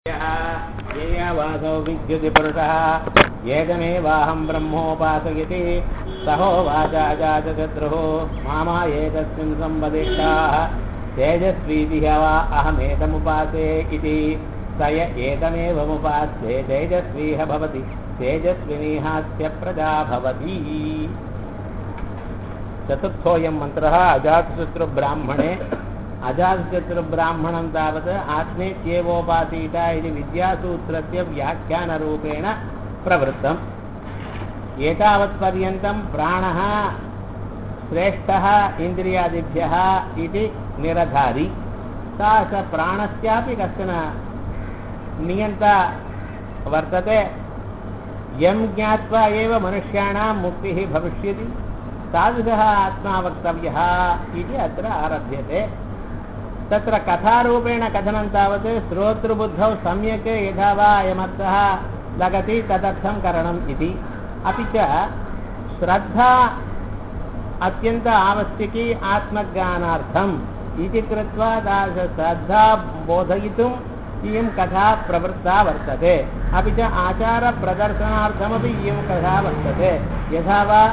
येयावासौ विद्युति पुरुषः एकमेवाहं ब्रह्मोपासयति सहोवाचाजातशत्रुः मामा एतस्मिन् सम्पदिष्टाः तेजस्वीति वा अहमेतमुपासे इति स य एतमेवमुपास्ये तेजस्वीह भवति तेजस्विनीहास्य प्रजा भवति चतुर्थोऽयं मन्त्रः अजातशत्रुब्राह्मणे अजातशत्रुब्राह्मणं तावत् आत्मेत्येवोपासीत इति विद्यासूत्रस्य व्याख्यानरूपेण प्रवृत्तम् एतावत्पर्यन्तं प्राणः श्रेष्ठः इन्द्रियादिभ्यः इति निरधारि सा च प्राणस्यापि कश्चन नियन्ता वर्तते यं ज्ञात्वा एव मनुष्याणां मुक्तिः भविष्यति तादृशः आत्मा वक्तव्यः इति अत्र आरभ्यते तत्र कथारूपेण कथनं तावत् श्रोतृबुद्धौ सम्यक् यथा वा अयमर्थः लगति तदर्थं करणम् इति अपि च श्रद्धा अत्यन्त आवश्यकी आत्मज्ञानार्थम् इति कृत्वा तादृशश्रद्धा बोधयितुम् इयं कथा प्रवृत्ता वर्तते अपि च आचारप्रदर्शनार्थमपि इयं कथा वर्तते यथा वा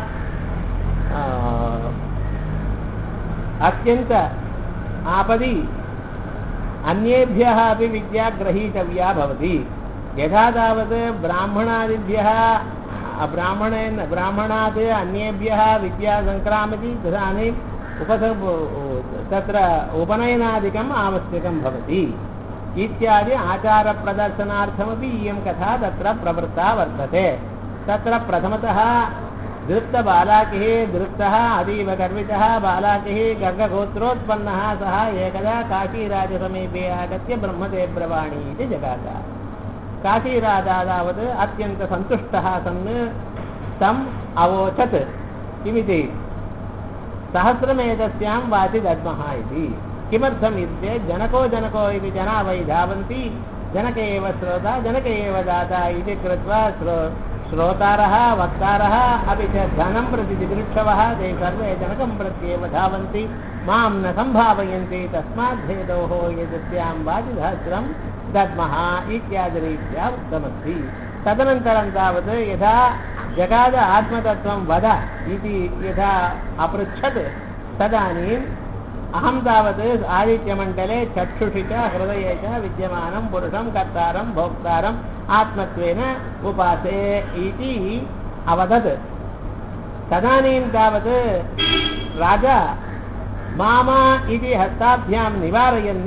अत्यन्त आपदि अन्येभ्यः अपि विद्या ग्रहीतव्या भवति यथा तावत् ब्राह्मणादिभ्यः ब्राह्मणेन ब्राह्मणात् अन्येभ्यः विद्या सङ्क्रामति तदानीम् उपस तत्र उपनयनादिकम् आवश्यकं भवति इत्यादि आचारप्रदर्शनार्थमपि इयं कथा तत्र प्रवृत्ता वर्तते तत्र प्रथमतः दृप्तबालाकिः दृप्तः अतीव गर्वितः बालाकिः गर्गगोत्रोत्पन्नः सः एकदा काशीराजसमीपे आगत्य ब्रह्मते ब्रवाणि इति जगात काशीराजा तावत् अत्यन्तसन्तुष्टः सन् तम् अवोचत् किमिति सहस्रमेधस्यां वाचि दद्मः इति किमर्थम् इत्युक्ते जनको जनको इति जना वै धावन्ति जनक एव श्रोता जनक एव दाता इति कृत्वा श्रो श्रोतारः वक्तारः अपि च धनं प्रति दिदृक्षवः ते सर्वे जनकं प्रत्येव धावन्ति मां न सम्भावयन्ति तस्मात् भेदोः यदस्यां वाजिसहस्रं दद्मः इत्यादिरीत्या उक्तमस्ति तदनन्तरं तावत् यथा जगाद आत्मतत्त्वं वद इति यथा अपृच्छत् तदानीम् अहं तावत् आदित्यमण्डले चक्षुषि च हृदये च विद्यमानं पुरुषं कर्तारं भोक्तारम् आत्मत्वेन उपासे इति अवदत् तदानीं तावत् राजा मामा इति हस्ताभ्यां निवारयन्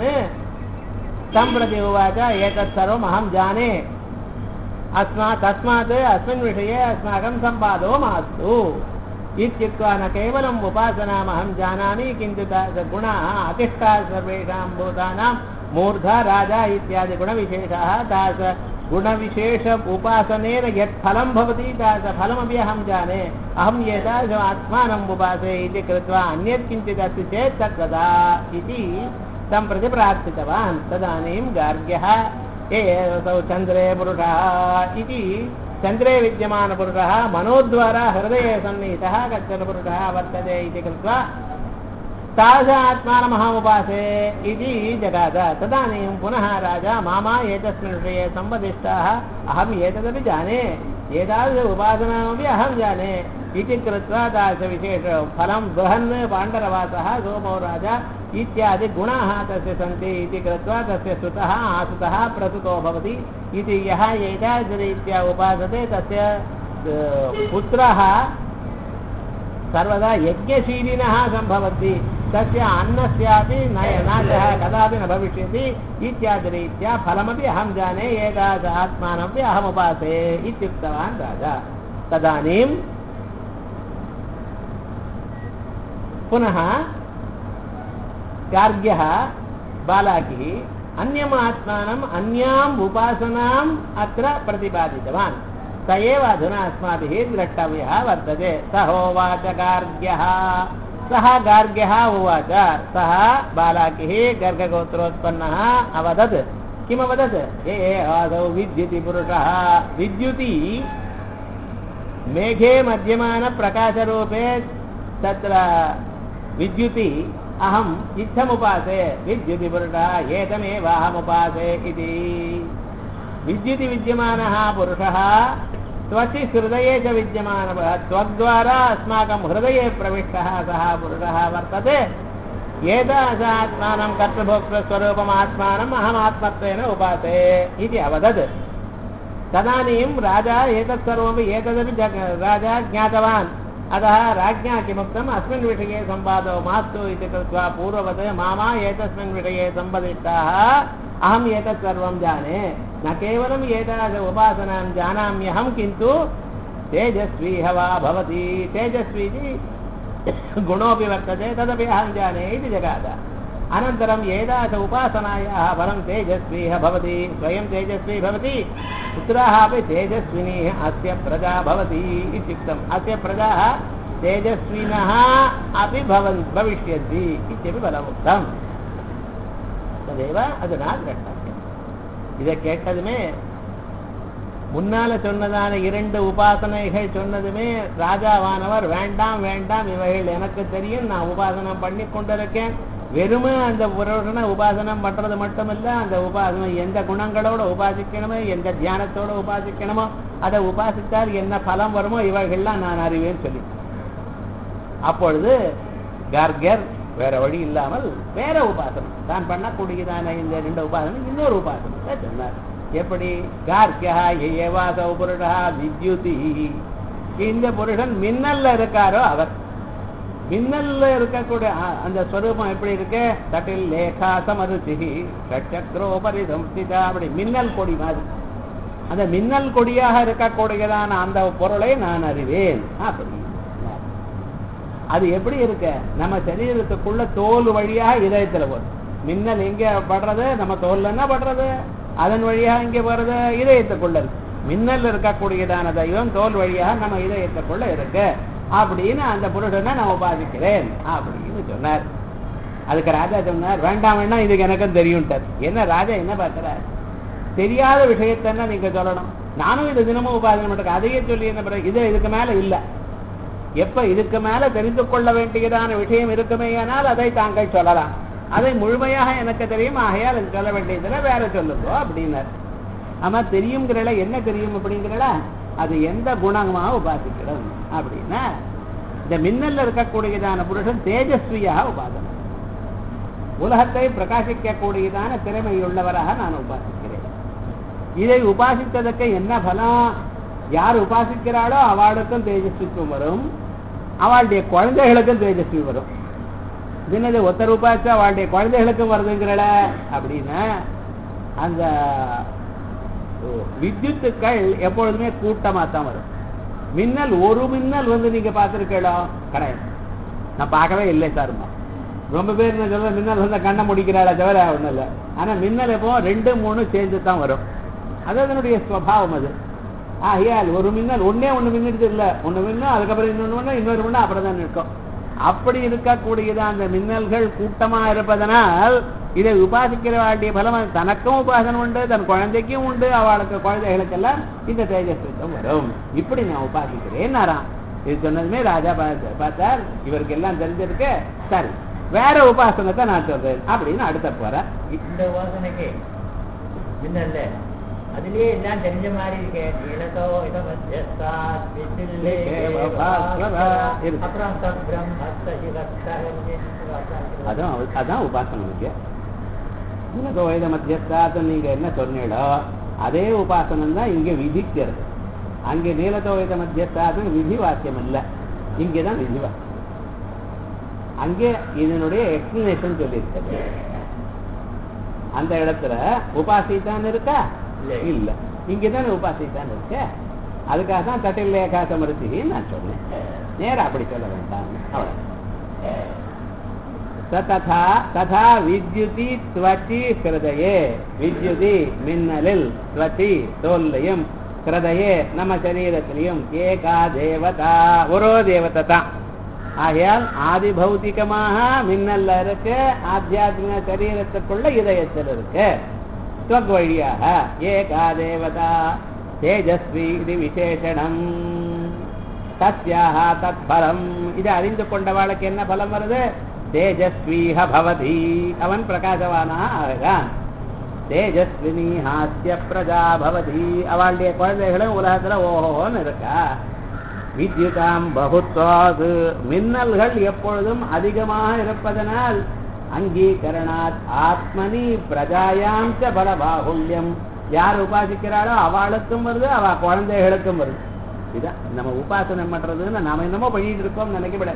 तं प्रति उवाच एतत् सर्वम् अहं जाने अस्मा तस्मात् अस्मिन् विषये अस्माकं सम्पादो मास्तु इत्युक्त्वा न केवलम् उपासनामहं जानामि किन्तु गुणाः अतिष्ठाः सर्वेषां भूतानां मूर्धा राजा इत्यादि गुणविशेषाः तास गुणविशेष उपासनेन यत् फलं भवति तादृशफलमपि अहं जाने अहं एतादृशम् आत्मानम् उपासे इति कृत्वा अन्यत् किञ्चित् अस्ति चेत् तत् तदा इति तं प्रति प्रार्थितवान् तदानीं गार्ग्यः असौ चन्द्रे पुरुषः इति चन्द्रे विद्यमानपुरुषः मनोद्वारा हृदये सन्निहितः कश्चन पुरुषः वर्तते इति कृत्वा तादृश आत्मानमहमुपासे इति जगाद तदानीं पुनः राजा मामा एतस्मिन् विषये सम्पदिष्टाः अहम् एतदपि जाने एतादृश उपासनामपि अहं जाने इति कृत्वा तादृशविशेषफलं बृहन् पाण्डरवासः सोमो राजा इत्यादि गुणाः तस्य सन्ति इति कृत्वा तस्य सुतः आसुतः प्रसुतो भवति इति यः एतादृशरीत्या उपासते तस्य पुत्रः सर्वदा यज्ञशीलिनः सम्भवन्ति तस्य अन्नस्यापि नाशः कदापि न भविष्यति इत्यादिरीत्या फलमपि अहं जाने एतादृश आत्मानमपि अहमुपासे इत्युक्तवान् राजा तदानीं पुनः गार्ग्यः बालाकिः अन्यम् आत्मानम् अन्याम् उपासनाम् अत्र प्रतिपादितवान् स एव अधुना अस्माभिः द्रष्टव्यः वर्तते स होवाच गार्ग्यः सः गार्ग्यः उवाच सः बालाकिः गर्गगोत्रोत्पन्नः अवदत् किमवदत् हे आदौ विद्युति पुरुषः विद्युति मेघे मध्यमानप्रकाशरूपे तत्र विद्युति अहम् इत्थमुपासे विद्युतिपुरुषः एतमेव अहमुपासे इति विद्युति विद्यमानः पुरुषः त्वचि हृदये च विद्यमानः त्वद्वारा अस्माकं हृदये प्रविष्टः सः पुरुषः वर्तते एतादृश आत्मानं कर्तृभोक्तृस्वरूपम् आत्मानम् अहमात्मत्वेन उपासे इति अवदत् तदानीं राजा एतत् सर्वमपि एतदपि जग राजा ज्ञातवान् अतः राज्ञा किमुक्तम् अस्मिन् विषये संवादो मास्तु इति कृत्वा पूर्ववत् मामा एतस्मिन् विषये सम्पदिष्टाः अहम् एतत् सर्वं जाने न केवलम् एतादृश उपासनां जानाम्यहं किन्तु तेजस्वी वा भवति तेजस्वी इति गुणोऽपि वर्तते तदपि अहं जाने इति जगाद अनन्तरम् एतादृश उपासनायाः फलं तेजस्वीः भवति स्वयं तेजस्वी भवति पुत्राः अपि तेजस्विनीः अस्य प्रजा भवति इत्युक्तम् अस्य प्रजाः तेजस्विनः अपि भवन् भविष्यन्ति इत्यपि फलमुक्तम् तदेव अधुना द्रष्टव्यम् இதை கேட்டதுமே முன்னால சொன்னதான இரண்டு உபாசனைகள் சொன்னதுமே ராஜாவானவர் வேண்டாம் வேண்டாம் இவைகள் எனக்கு தெரியும் நான் உபாசனம் பண்ணி கொண்டிருக்கேன் வெறுமே அந்த புருஷனை உபாசனம் பண்றது மட்டுமல்ல அந்த உபாசனம் எந்த குணங்களோட உபாசிக்கணுமோ எந்த தியானத்தோட உபாசிக்கணுமோ அதை உபாசித்தால் என்ன பலம் வருமோ இவைகள்லாம் நான் அறிவேன்னு சொல்லி அப்பொழுது கர்கர் வேற வழி இல்லாமல் வேற உபாசனம் தான் பண்ணக்கூடியதான இந்த ரெண்டு உபாசனம் இன்னொரு உபாசனத்தை சொன்னார் எப்படி கார்கியா ஏவாசவ புருஷா வித்யுதி இந்த புருஷன் மின்னல்ல இருக்காரோ அவர் மின்னல்ல இருக்கக்கூடிய அ- அந்த ஸ்வரூபம் எப்படி இருக்கு தட்டில் லேகா சமருச்சி சக்கரோபரி சம்ஸ்திதா அப்படி மின்னல் கொடி மாதிரி அந்த மின்னல் கொடியாக இருக்கக்கூடியதான அந்த பொருளை நான் அறிவேன் அப்படி அது எப்படி இருக்க நம்ம சரீரத்துக்குள்ள தோல் வழியாக இதயத்துல வரும் மின்னல் எங்க படுறது நம்ம தோல்ல என்ன படுறது அதன் வழியாக இங்க வருது இதயத்துக்குள்ள இருக்கு மின்னல் இருக்கக்கூடியதான தெய்வம் தோல் வழியாக நம்ம இதயத்துக்குள்ள இருக்கு அப்படின்னு அந்த புருடனை நான் உபாதிக்கிறேன் அப்படின்னு சொன்னார் அதுக்கு ராஜா சொன்னார் வேண்டாம் வேண்டாம் இதுக்கு எனக்கும் தெரியும்ட்டார் என்ன ராஜா என்ன பார்க்கிறார் தெரியாத விஷயத்தன்னா நீங்க சொல்லணும் நானும் இது தினமும் உபாதனை பண்றேன் அதையே சொல்லி என்ன பண்ற இது இதுக்கு மேல இல்ல எப்ப இதுக்கு மேல தெரிந்து கொள்ள வேண்டியதான விஷயம் இருக்குமேயானால் அதை தாங்கள் சொல்லலாம் அதை முழுமையாக எனக்கு தெரியும் ஆகையால் அது சொல்ல வேண்டியதுல வேற சொல்லுங்க அப்படின்னார் ஆமா தெரியுங்கிறல என்ன தெரியும் அப்படிங்கிறல அது எந்த குணமாக உபாசிக்கிறோம் அப்படின்னா இந்த மின்னல்ல இருக்கக்கூடியதான புருஷன் தேஜஸ்வியாக உபாசனை உலகத்தை பிரகாசிக்கக்கூடியதான திறமையுள்ளவராக நான் உபாசிக்கிறேன் இதை உபாசித்ததற்கு என்ன பலம் யார் உபாசிக்கிறாளோ அவளுக்கும் தேஜஸ்வித்துவம் வரும் அவளுடைய குழந்தைகளுக்கும் தேஜஸ்வி வரும் தினது ஒருத்தர் உபாசிச்சா அவளுடைய குழந்தைகளுக்கும் வருதுங்கிறல அப்படின்னா அந்த வித்யுத்துக்கள் எப்பொழுதுமே கூட்டமா தான் வரும் மின்னல் ஒரு மின்னல் வந்து நீங்க பார்த்திருக்கீங்களோ கிடையாது நான் பார்க்கவே இல்லை சார்மா ரொம்ப பேர் என்ன சொல்ற மின்னல் வந்து கண்ணை முடிக்கிறாளே தவிர ஒன்றும் இல்லை ஆனா மின்னல் எப்போ ரெண்டு மூணு சேர்ந்து தான் வரும் அது அதனுடைய ஸ்வபாவம் அது ஆகையால் ஒரு மின்னல் ஒண்ணே ஒண்ணு மின்னிட்டு இல்லை ஒண்ணு மின்னும் அதுக்கப்புறம் இன்னொன்னு ஒண்ணு இன்னொரு மின்னும் அப்புறம் தான் இருக்கும் அப்படி இருக்கக்கூடியதான் அந்த மின்னல்கள் கூட்டமா இருப்பதனால் இதை உபாசிக்கிற வேண்டிய பலம் அது தனக்கும் உபாசனம் உண்டு தன் குழந்தைக்கும் உண்டு அவளுக்கு குழந்தைகளுக்கெல்லாம் இந்த தேஜஸ்வித்தம் வரும் இப்படி நான் உபாசிக்கிறேன் நாராம் இது சொன்னதுமே ராஜா பார்த்து- பார்த்தார் இவருக்கு எல்லாம் தெரிஞ்சிருக்கு சரி வேற உபாசனத்தை நான் சொல்றேன் அப்படின்னு அடுத்த போறேன் இந்த உபாசனைக்கு மின்னல்ல அதுலயே எல்லாம் தெரிஞ்ச மாதிரி இருக்கே இலக்கோ இத மத்தியஸ்தா விசில்லே தேவபாஸ்வரா இருக்கு. அப்புறம் தத் பிரம்மஸ்த சிவஸ்தரஞ்சே அதான் அவ- அதான் உபாசனம் இருக்கு உனக்கு வயத மத்தியஸ்தாத்து நீங்க என்ன சொன்னீங்களோ அதே உபாசனம் தான் இங்க விதிக்கிறது அங்கே நீலதோயத மத்தியஸ்தாத்து விதி வாக்கியம் இல்ல இங்கதான் விதி வாக்கியம் அங்கே இதனுடைய எக்ஸ்பிளனேஷன் சொல்லியிருக்கிறது அந்த இடத்துல உபாசித்தான் இருக்கா இல்லை. இல்ல இங்கதான் உபாசித்தான் இருக்கு அதுக்காக தான் தட்டில் லேகா சமருத்தின்னு நான் சொன்னேன் நேரா அப்படி சொல்ல வேண்டாம் அவ்வளவு स तथा तथा विद्युति त्वचि हृदये வித்யுதி மின்னலில் त्वचि தோல்லையும் ஹிருதயே நம்ம சரீரத்திலையும் ஏகா தேவதா ஒரு தேவதை தான் ஆகையால் ஆதி பௌத்திகமாக மின்னல்ல இருக்கு ஆத்தியாத்மிக சரீரத்துக்குள்ள இதயத்தில் இருக்கு ஸ்வக் வழியாக ஏகா தேவதா தேஜஸ்வி இது விசேஷணம் தஸ்யாக தத் பலம் இது அறிந்து கொண்டவாளுக்கு என்ன பலம் வருது தேஜஸ்வீஹ பவதி அவன் பிரகாசவானாக ஆகிறான் தேஜஸ்வினி ஹாஸ்ய பிரஜா பவதி அவளுடைய குழந்தைகளும் உலகத்துல ஓஹோன்னு இருக்கா வித்யுதாம் பகுத்வாது மின்னல்கள் எப்பொழுதும் அதிகமாக இருப்பதனால் அங்கீகரணாத் ஆத்மனி பிரஜாயாம் ச பலபாகுல்யம் யார் உபாசிக்கிறாளோ அவளுக்கும் வருது அவ குழந்தைகளுக்கும் வருது இதான் நம்ம உபாசனை பண்றதுன்னு நாம என்னமோ பண்ணிட்டு இருக்கோம் நினைக்கப்படாது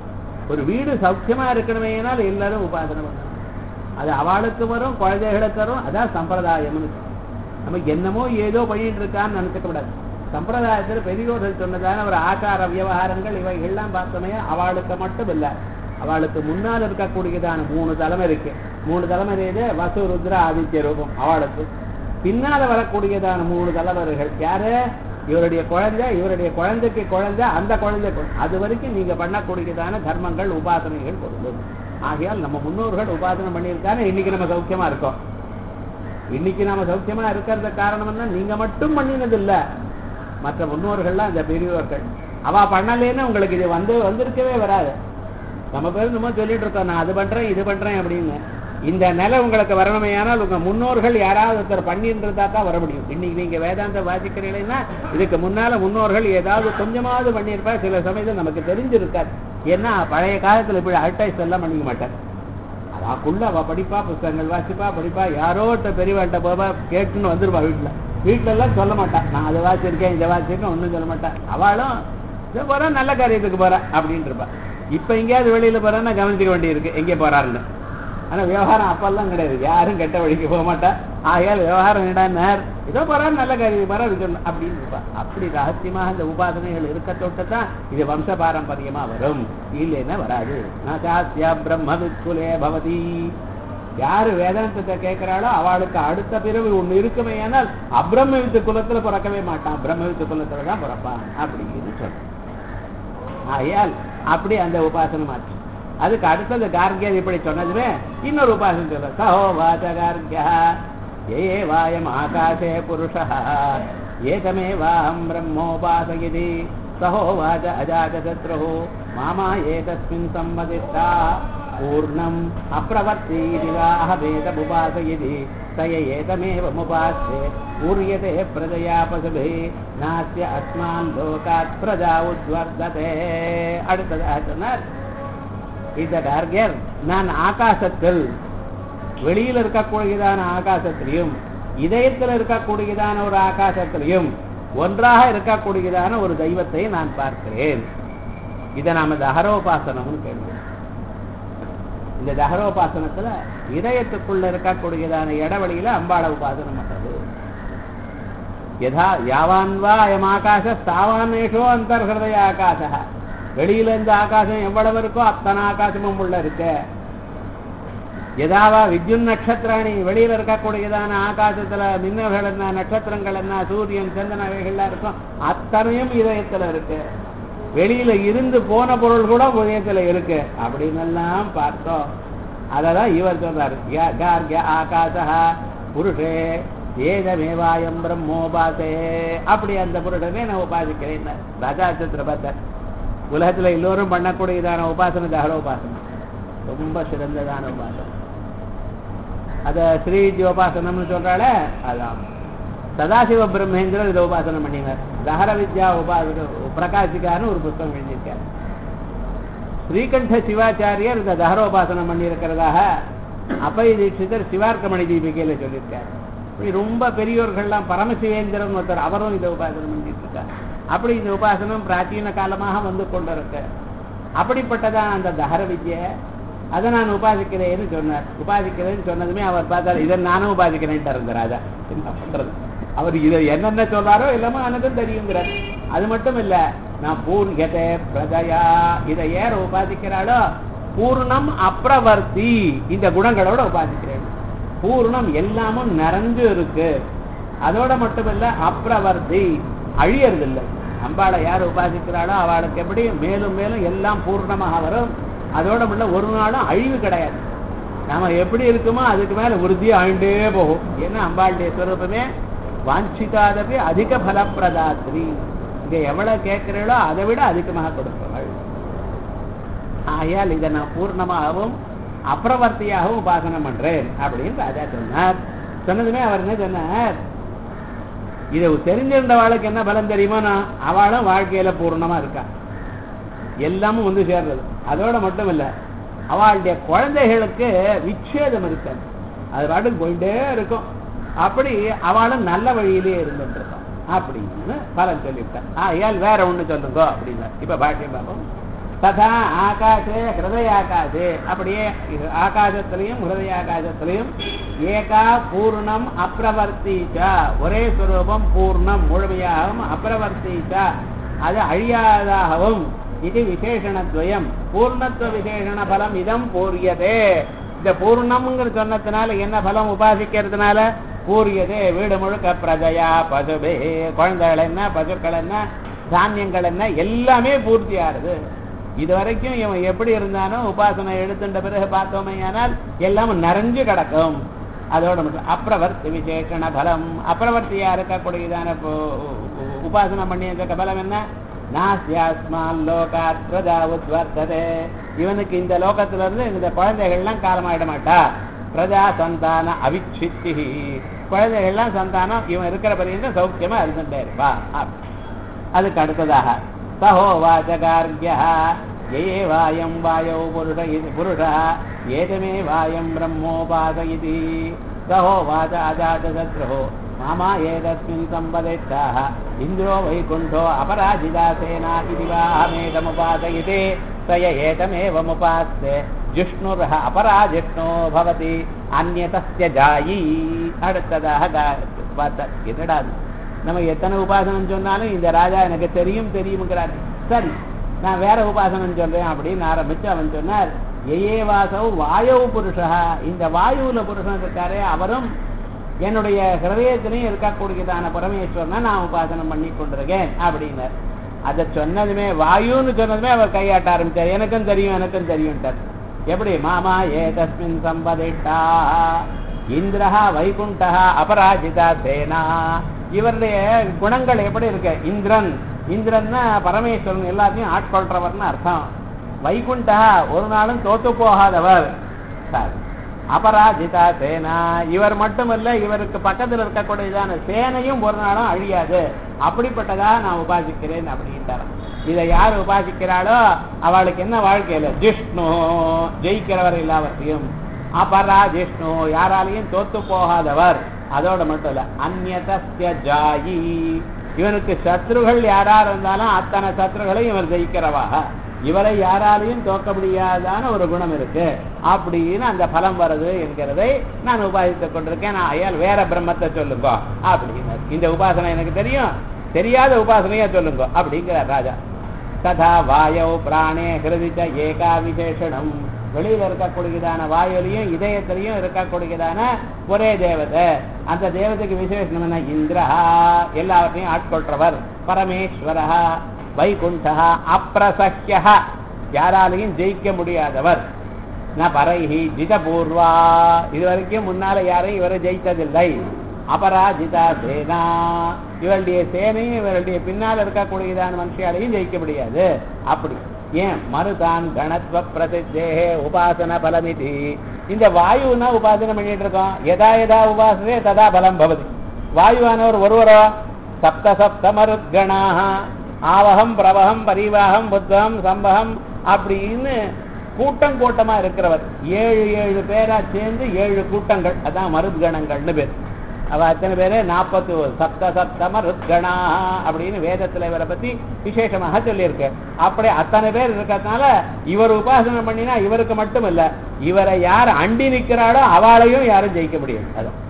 ஒரு வீடு சௌக்கியமா இருக்கணுமேனால் எல்லாரும் உபாசனை பண்ணணும் அது அவளுக்கு வரும் குழந்தைகளுக்கு வரும் அதான் சம்பிரதாயம்னு நம்ம என்னமோ ஏதோ பண்ணிட்டு இருக்கான்னு நினைச்சுக்க கூடாது சம்பிரதாயத்தில் பெரியோர்கள் சொன்னதான ஒரு ஆச்சார விவகாரங்கள் இவைகள்லாம் பார்த்தோமே அவளுக்கு மட்டும் இல்லை அவளுக்கு முன்னால் இருக்கக்கூடியதான மூணு தலைமை இருக்கு மூணு தலைமை இது வசு ருத்ர ஆதித்ய ரூபம் அவளுக்கு பின்னால வரக்கூடியதான மூணு தலைவர்கள் யாரு இவருடைய குழந்தை இவருடைய குழந்தைக்கு குழந்தை அந்த குழந்தை குழந்தை. அது வரைக்கும் நீங்க பண்ணக்கூடியதான தர்மங்கள் உபாசனைகள் பொருந்தும் ஆகையால் நம்ம முன்னோர்கள் உபாசனை பண்ணியிருக்காரு இன்னைக்கு நம்ம சௌக்கியமா இருக்கோம் இன்னைக்கு நாம சௌக்கியமா இருக்கிறது காரணம் என்ன நீங்க மட்டும் பண்ணினது இல்ல மற்ற முன்னோர்கள்லாம் இந்த பெரியவர்கள் அவ பண்ணலேன்னு உங்களுக்கு இது வந்து வந்திருக்கவே வராது நம்ம பேர் நம்ம சொல்லிட்டு இருக்கோம் நான் அது பண்றேன் இது பண்றேன் அப்படின்னு இந்த நிலை உங்களுக்கு வரணுமையானால் உங்க முன்னோர்கள் யாராவது ஒருத்தர் பண்ணின்றதா தான் வர முடியும் இன்னைக்கு நீங்க வேதாந்த வாசிக்கிறீங்கன்னா இதுக்கு முன்னால முன்னோர்கள் ஏதாவது கொஞ்சமாவது பண்ணியிருப்பா சில சமயத்தில் நமக்கு தெரிஞ்சிருக்காது ஏன்னா பழைய காலத்துல இப்படி அட்வைஸ் எல்லாம் பண்ணிக்க மாட்டேன் அவாக்குள்ள அவ படிப்பா புத்தகங்கள் வாசிப்பா படிப்பா யாரோ ஒருத்த பெரியவாட்ட போவா கேட்டுன்னு வந்துருவா வீட்டுல வீட்டுல எல்லாம் சொல்ல மாட்டான் நான் அதை வாசிச்சிருக்கேன் இதை வாசிச்சிருக்கேன் ஒன்றும் சொல்ல மாட்டான் அவளும் இதை போறா நல்ல காரியத்துக்கு போறா அப்படின்னு இருப்பா இப்ப எங்கேயாவது வெளியில போறான்னா கவனிச்சுக்க வேண்டியிருக்கு எங்கே போறாருன்னு ஆனா விவகாரம் அப்பெல்லாம் கிடையாது யாரும் கெட்ட வழிக்கு போக மாட்டா ஆகையால் விவகாரம் என்னடான்னார் ஏதோ போறாரு நல்ல காரியம் போறா இருக்கணும் அப்படின்னு இருப்பா அப்படி ரகசியமாக இந்த உபாசனைகள் இருக்க தொட்டுதான் இது வம்ச பாரம்பரியமா வரும் இல்லைன்னா வராது நான் சாஸ்தியா பிரம்ம வித்குலே பவதி யாரு வேதாந்தத்தை கேட்கிறாளோ அவளுக்கு அடுத்த பிறகு ஒண்ணு இருக்குமே ஆனால் அப்ரம்ம வித்து குலத்துல பிறக்கவே மாட்டான் பிரம்ம வித்து குலத்துல தான் பிறப்பான் அப்படின்னு சொல்றேன் ஆகையால் அப்படி அந்த உபாசனை மாற்று அதுக்கு அடுத்தது கார்கியர் இப்படி சொன்னதுமே இன்னொரு உபாசனை சொல்ற சஹோவாச்ச கார்கியா ஏ வாயம் ஆகாசே புருஷா ஏதமேவாஹம் பிரம்மோபாசயிதி சஹோவாச்ச அஜாத சத்ரு மாமா ஏதஸ்மின் சம்மதித்தா பூர்ணம் அப்பிரவர்த்தீதி வா அஹமேதமுபாசயிதி தய ஏதமேவமுபாஸ்யே பூரியதே பிரஜயா பசுபி நாஸ்ய அஸ்மான் லோகாத் பிரஜா உத்வர்ததே அடுத்ததாக சொன்னார் இந்த டார்கர் நான் ஆகாசத்தில் வெளியில் இருக்கக்கூடியதான ஆகாசத்திலையும் இதயத்தில் இருக்கக்கூடியதான ஒரு ஆகாசத்திலையும் ஒன்றாக இருக்கக்கூடியதான ஒரு தெய்வத்தை நான் பார்க்கிறேன் இதை நாம தகரோபாசனம்னு கேள்வி இந்த தகரோபாசனத்துல இதயத்துக்குள்ள இருக்கக்கூடியதான இடவெளியில அம்பாள உபாசனம் பண்றது யதா யாவான்வா அயம் ஆகாச தாவானேஷோ அந்தர்ஹதய ஆகாச வெளியில இந்த ஆகாசம் எவ்வளவு இருக்கோ அத்தனை ஆகாசமும் உள்ள இருக்கு எதாவா வித்யுன் நட்சத்திராணி வெளியில இருக்கக்கூடியதான ஆகாசத்துல மின்னல்கள் என்ன நட்சத்திரங்கள் என்ன சூரியன் சந்தன அவைகள்லாம் இருக்கும் அத்தனையும் இதயத்துல இருக்கு வெளியில இருந்து போன பொருள் கூட இதயத்துல இருக்கு அப்படின்னு எல்லாம் பார்த்தோம் அததான் இவர் சொல்றாரு யா- கார்கிய ஆகாசா புருஷே ஏதமேவாயம் பிரம்மோபாசே அப்படி அந்த புருஷனே நான் உபாசிக்கிறேன் ராஜா சித்திரபத்தர் உலகத்துல எல்லோரும் பண்ணக்கூடியதான உபாசனை தகர உபாசனை ரொம்ப சிறந்ததான உபாசனை அத ஸ்ரீ உபாசனம்னு சொல்றாளே அதான் சதாசிவ பிரம்மேந்திரர் இதை உபாசனம் பண்ணினார் தகர வித்யா உபாசன பிரகாசிக்கான்னு ஒரு புத்தகம் எழுதியிருக்கார் ஸ்ரீகண்ட சிவாச்சாரியர் இந்த தகரோபாசனம் பண்ணியிருக்கிறதாக அப்பை தீட்சிதர் சிவார்க்கமணி தீபிகையில சொல்லியிருக்கார் இப்படி ரொம்ப பெரியோர்கள்லாம் பரமசிவேந்திரன் ஒருத்தர் அவரும் இதை உபாசனம் பண்ணிட்டு இருக்கார் அப்படி இந்த உபாசனம் பிராச்சீன காலமாக வந்து கொண்டிருக்கு அப்படிப்பட்டதான் அந்த தகர வித்யை அதை நான் உபாசிக்கிறேன்னு சொன்னார் உபாசிக்கிறேன்னு சொன்னதுமே அவர் பார்த்தார் இதை நானும் உபாசிக்கிறேன்ட்டு இருந்தார் ராஜா என்ன பண்றது அவர் இதை என்னென்ன சொல்றாரோ எல்லாமே அனதும் தெரியுங்கிறார் அது மட்டும் இல்ல நான் பூர்ணத்தை பிரஜயா இதை ஏற உபாசிக்கிறாளோ பூர்ணம் அப்ரவர்த்தி இந்த குணங்களோட உபாசிக்கிறேன் பூர்ணம் எல்லாமும் நிறைஞ்சு இருக்கு அதோட மட்டுமில்ல அப்ரவர்த்தி அழியறதில்லை அம்பாளை யார் உபாசிக்கிறாளோ அவளுக்கு எப்படி மேலும் மேலும் எல்லாம் பூர்ணமாக வரும் அதோட உள்ள ஒரு நாளும் அழிவு கிடையாது நாம எப்படி இருக்குமோ அதுக்கு மேல உறுதியா ஆண்டே போகும் ஏன்னா அம்பாளுடைய ஸ்வரூபமே வாஞ்சிக்காதபி அதிக பலப்பிரதாத்ரி இங்க எவ்வளவு கேட்கிறீளோ அதை விட அதிகமாக கொடுப்பவள் ஆகையால் இதை நான் பூர்ணமாகவும் அப்பிரவர்த்தியாகவும் உபாசனம் பண்றேன் அப்படின்னு ராஜா சொன்னார் சொன்னதுமே அவர் என்ன சொன்னார் இது தெரிஞ்சிருந்தவாளுக்கு என்ன பலம் தெரியுமோனா அவளும் வாழ்க்கையில பூர்ணமா இருக்கா எல்லாமும் வந்து சேர்றது அதோட மட்டும் இல்ல அவளுடைய குழந்தைகளுக்கு விச்சேதம் இருக்காது அது பாட்டுக்கு போயிட்டே இருக்கும் அப்படி அவளும் நல்ல வழியிலேயே இருந்துட்டு இருக்கான் அப்படின்னு பலன் சொல்லிவிட்டான் ஆகையால் வேற ஒண்ணு சொல்லுங்க அப்படின்னா இப்ப பாட்டியம் பார்ப்போம் ததா ஆகாசே ஹிருதயாகாசே அப்படியே ஆகாசத்திலையும் ஹிருதயாகாசத்திலையும் ஏகா பூர்ணம் அப்பிரவர்த்தீச்ச ஒரே ஸ்வரூபம் பூர்ணம் முழுமையாகவும் அப்பிரவர்த்தீச்ச அது அழியாதாகவும் இது விசேஷணத்வயம் பூர்ணத்துவ விசேஷண பலம் இதம் பூரியதே இந்த பூர்ணம்ங்கிற சொன்னதுனால என்ன பலம் உபாசிக்கிறதுனால பூரியதே வீடு முழுக்க பிரஜையா பசுபே குழந்தைகள் என்ன பசுக்கள் என்ன தானியங்கள் என்ன எல்லாமே பூர்த்தி ஆறுது இது வரைக்கும் இவன் எப்படி இருந்தானோ உபாசனை எடுத்துட்ட பிறகு பார்த்தோமே ஆனால் எல்லாம் நிறைஞ்சு கிடக்கும் அதோட மட்டும் அப்பிரவர்த்தி விசேஷண பலம் அப்பிரவர்த்தியா இருக்கக்கூடியதான உபாசனை பண்ணியிருக்க பலம் என்ன நாஸ்யாஸ்மான் லோகாத் பிரஜா உத்வர்த்ததே இவனுக்கு இந்த லோகத்துல இருந்து இந்த குழந்தைகள்லாம் காலமாயிட மாட்டா பிரஜா சந்தான அவிச்சித்தி குழந்தைகள்லாம் சந்தானம் இவன் இருக்கிற பரியந்த சௌக்கியமா இருந்துட்டே இருப்பா அதுக்கு அடுத்ததாக சகோவாச்சகார்கியா ये वायं वायौ पुरुष इति पुरुषः एतमे वायं ब्रह्मोपास इति सहोवाच अजातशत्रुः मामा एतस्मिन् सम्पदिष्टाः इन्द्रो वैकुण्ठो अपराजिता सेना इति वाहमेकमुपासयिते स य एतमेवमुपास्ते जिष्णुरः अपराजिष्णो भवति अन्यतस्य जायी அடுத்ததாக பார்த்தார் என்னடா நம்ம எத்தனை உபாசனம் சொன்னாலும் இந்த ராஜா எனக்கு தெரியும் தெரியுங்கிறார் சரி நான் வேற உபாசனம் சொல்றேன் அப்படின்னு ஆரம்பிச்சு அவன் சொன்னார் ஏயே வாசவ் வாயவு புருஷா இந்த வாயுவுல புருஷன் இருக்காரே அவரும் என்னுடைய ஹிரதயத்திலையும் இருக்கக்கூடியதான பரமேஸ்வரனை நான் உபாசனம் பண்ணி கொண்டிருக்கேன் அப்படின்னார் அதை சொன்னதுமே வாயுன்னு சொன்னதுமே அவர் கையாட்ட ஆரம்பிச்சார் எனக்கும் தெரியும் எனக்கும் தெரியும்ட்டார் எப்படி மாமா ஏ தஸ்மின் சம்பதிட்டா இந்திரஹா வைகுண்டா அபராஜிதா சேனா இவருடைய குணங்கள் எப்படி இருக்கு இந்திரன் இந்திரன்னா பரமேஸ்வரன் எல்லாத்தையும் ஆட்கொள்றவர்னு அர்த்தம் வைகுண்டா ஒரு நாளும் தோத்து போகாதவர் சார் அபராஜிதா சேனா இவர் மட்டுமல்ல இவருக்கு பக்கத்தில் இருக்கக்கூடியதான சேனையும் ஒரு நாளும் அழியாது அப்படிப்பட்டதா நான் உபாசிக்கிறேன் அப்படின்ட்டாராம் இதை யார் உபாசிக்கிறாளோ அவளுக்கு என்ன வாழ்க்கையில ஜிஷ்ணு ஜெயிக்கிறவர் எல்லாவற்றையும் அபரா ஜிஷ்ணு யாராலையும் தோத்து போகாதவர் அதோட மட்டும் இல்ல அந்நதஸ்ய ஜாயி இவனுக்கு சத்ருகள் யாரா இருந்தாலும் அத்தனை சத்ருகளையும் இவர் ஜெயிக்கிறவாக இவரை யாராலையும் தோக்க முடியாதான ஒரு குணம் இருக்கு அப்படின்னு அந்த பலம் வருது என்கிறதை நான் உபாசித்துக் கொண்டிருக்கேன் நான் ஐயால் வேற பிரம்மத்தை சொல்லுங்க அப்படின்னு இந்த உபாசனை எனக்கு தெரியும் தெரியாத உபாசனையா சொல்லுங்க அப்படிங்கிறார் ராஜா ததா வாயோ பிராணே ஹிருதிச்ச ஏகா விசேஷனம் வெளியில இருக்கக்கூடியதான வாயுலையும் இதயத்திலையும் இருக்கக்கூடியதான ஒரே தேவதை அந்த தேவதைக்கு விசேஷம் என்ன இந்திரா எல்லாவற்றையும் ஆட்கொள்றவர் பரமேஸ்வரா வைகுண்டா அப்பிரசக்கியா யாராலையும் ஜெயிக்க முடியாதவர் ந பரைஹி ஜிதபூர்வா இது வரைக்கும் முன்னால யாரையும் இவரை ஜெயித்ததில்லை அபராஜிதா சேனா இவருடைய சேனையும் இவருடைய பின்னால் இருக்கக்கூடியதான மனுஷியாலையும் ஜெயிக்க முடியாது அப்படி ஏன் மறுதான் கணத்வ பிரதிஜேகே உபாசன பலமிதி இந்த வாயுனா உபாசனை பண்ணிட்டு இருக்கோம் எதா எதா உபாசனே ததா பலம் பவதி வாயுவானவர் ஒருவரோ சப்த சப்த மருத்கணாக ஆவகம் பிரவகம் பரிவாகம் புத்தகம் சம்பகம் அப்படின்னு கூட்டம் கூட்டமா இருக்கிறவர் ஏழு ஏழு பேரா சேர்ந்து ஏழு கூட்டங்கள் அதான் மருத்கணங்கள்னு பேர் அவ அத்தனை பேரு நாற்பத்தி ஒரு சப்த சப்தம ருத்கணா அப்படின்னு வேதத்துல இவரை பத்தி விசேஷமாக சொல்லியிருக்கு அப்படி அத்தனை பேர் இருக்கிறதுனால இவர் உபாசனை பண்ணினா இவருக்கு மட்டும் இல்ல இவரை யார் அண்டி நிக்கிறாளோ அவளையும் யாரும் ஜெயிக்க முடியும் அதான்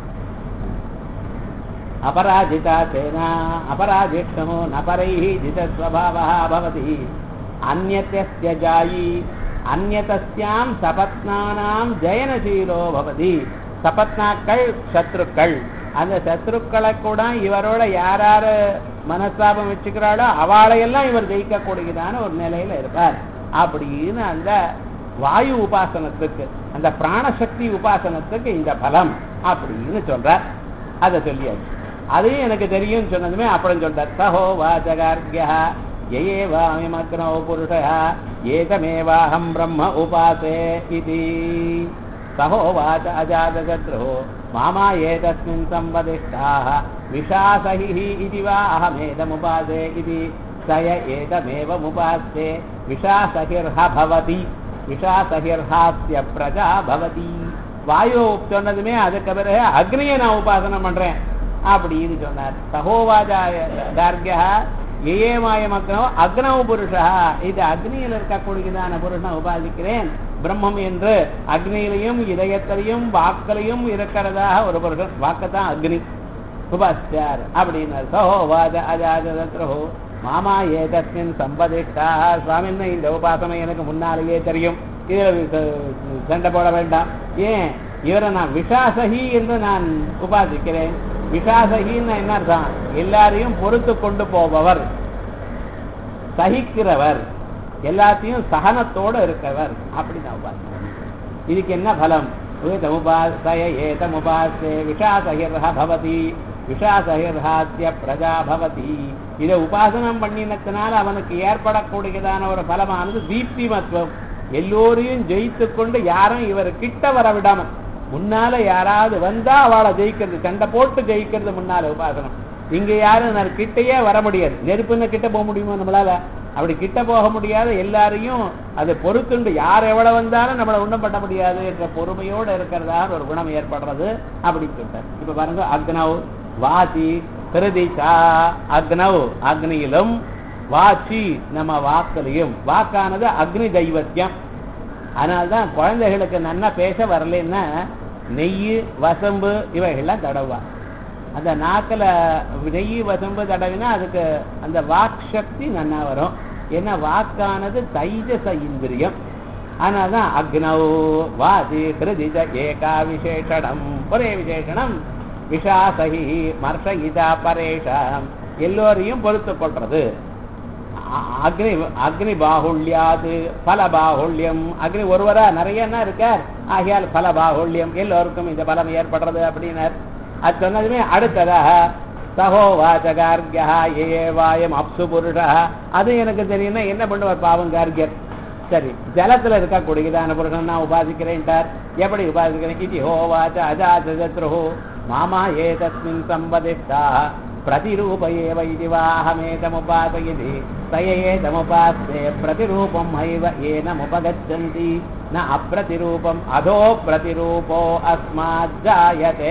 அபராஜிதா சேனா அபராஜிஷ்ணமோ நபரைஹி ஜிதஸ்வபாவா பவதி அந்நியத்திய ஜாயி அந்நதஸ்யாம் சபத்னானாம் ஜெயனசீலோ பவதி சபத்னாக்கள் சத்ருக்கள் அந்த சத்ருக்களை கூட இவரோட யார் யாரு மனஸ்தாபம் வச்சுக்கிறாளோ அவளையெல்லாம் இவர் ஜெயிக்கக்கூடியதான ஒரு நிலையில இருப்பார் அப்படின்னு அந்த வாயு உபாசனத்துக்கு அந்த பிராணசக்தி உபாசனத்துக்கு இந்த பலம் அப்படின்னு சொல்றார் அதை சொல்லியாச்சு அதையும் எனக்கு தெரியும் சொன்னதுமே அப்புறம் சொல்றார் சஹோ வாச்சகார்கியா ஏவாமிமக்னோ புருஷா ஏகமேவாஹம் பிரம்ம உபாசே இது सहोवाच अजातशत्रुः मामा एतस्मिन् सम्वदिष्टाः विशासहिः इति वा अहमेदमुपासे इति स य एतमेवमुपास्ते विशासहिर्ह भवति விஷாசகிர்ஹாஸ்ய பிரஜா பவதி வாயு சொன்னதுமே அதுக்கு பிறகு அக்னியை நான் உபாசனம் பண்றேன் அப்படின்னு சொன்னார் சகோவாஜா கார்கியா ஏமாயம் அக்னோ அக்னவ புருஷா இது அக்னியில் இருக்கக்கூடியதான புருஷனை உபாசிக்கிறேன் பிரம்மம் என்று அக்னியிலையும் இதயத்திலையும் வாக்கிலையும் இருக்கிறதாக ஒரு புருஷன் வாக்கத்தான் அக்னி உபாசிச்சார் அப்படின்னார் சகோவாஜ அஜாதத்ரோ மாமா ஏதஸ்மின் சம்பதிஷ்டா சுவாமின்னு இந்த உபாசனை எனக்கு முன்னாலேயே தெரியும் இதுல சண்டை போட வேண்டாம் ஏன் இவரை நான் விஷாசகி என்று நான் உபாசிக்கிறேன் விஷாசகின்னு என்ன அர்த்தம் எல்லாரையும் பொறுத்து கொண்டு போபவர் சகிக்கிறவர் எல்லாத்தையும் சகனத்தோட இருக்கிறவர் அப்படி நான் உபாசிக்கிறேன் இதுக்கு என்ன பலம் ஏதமுபாசய ஏதமுபாசே விஷாசகிர்ஹ பவதி விஷாசகிர்ஹாத்திய பிரஜா பவதி இதை உபாசனம் பண்ணினத்தினால் அவனுக்கு ஏற்படக்கூடியதான ஒரு பலமானது தீப்திமத்துவம் எல்லோரையும் ஜெயித்து கொண்டு யாரும் இவர் கிட்ட வர விடாம முன்னால யாராவது வந்தா அவளை ஜெயிக்கிறது சண்டை போட்டு ஜெயிக்கிறது முன்னால உபாசனம் இங்க யாரும் நான் கிட்டையே வர முடியாது நெருப்புன்னு கிட்ட போக முடியுமா நம்மளால அப்படி கிட்ட போக முடியாத எல்லாரையும் அதை பொறுத்துண்டு யார் எவ்வளவு வந்தாலும் நம்மளை ஒண்ணும் பண்ண முடியாது என்ற பொறுமையோடு இருக்கிறதாக ஒரு குணம் ஏற்படுறது அப்படின்னு சொல்லிட்டார் இப்ப பாருங்க அக்னவ் வாசி பிரதிச்சா அக்னவ் அக்னியிலும் வாச்சி நம்ம வாக்குலையும் வாக்கானது அக்னி தெய்வத்தியம் அதனால்தான் குழந்தைகளுக்கு நன்னா பேச வரலன்னா நெய் வசம்பு இவைகள்லாம் தடவா அந்த நாக்கில் நெய் வசம்பு தடவினா அதுக்கு அந்த வாக் சக்தி நன்னா வரும் ஏன்னா வாக்கானது தைஜச இந்திரியம் அதனால்தான் அக்னௌ வாசி ஹிருதிஜ ஏகா விசேஷணம் ஒரே விசேஷணம் விஷாசகி மர்ஷயிதா பரேஷாம் எல்லோரையும் பொறுத்து கொள்றது அக்னி அக்னி பாகுல்யாது பல பாகுல்யம் அக்னி ஒருவரா நிறைய என்ன இருக்கார் ஆகையால் பல பாகுல்யம் எல்லோருக்கும் இந்த பலம் ஏற்படுறது அப்படின்னார் அது சொன்னதுமே அடுத்ததாக சகோவாச்ச கார்கியா ஏ வாயம் அப்சு புருஷா அது எனக்கு தெரியும்னா என்ன பண்ணுவார் பாவம் கார்கியர் சரி ஜலத்துல இருக்கக்கூடியதான புருஷன் நான் உபாசிக்கிறேன்ட்டார் எப்படி உபாசிக்கிறேன் இது ஹோவாச்ச அஜாத சத்ருஹோ மாமா ஏதஸ்மின் சம்பதிஷ்டா प्रतिरूप एव इति वाहमेतमुपासयति स एतमुपास्ते प्रतिरूपम् हैव येनमुपगच्छन्ति न अप्रतिरूपम् अधो प्रतिरूपो अस्माज्जायते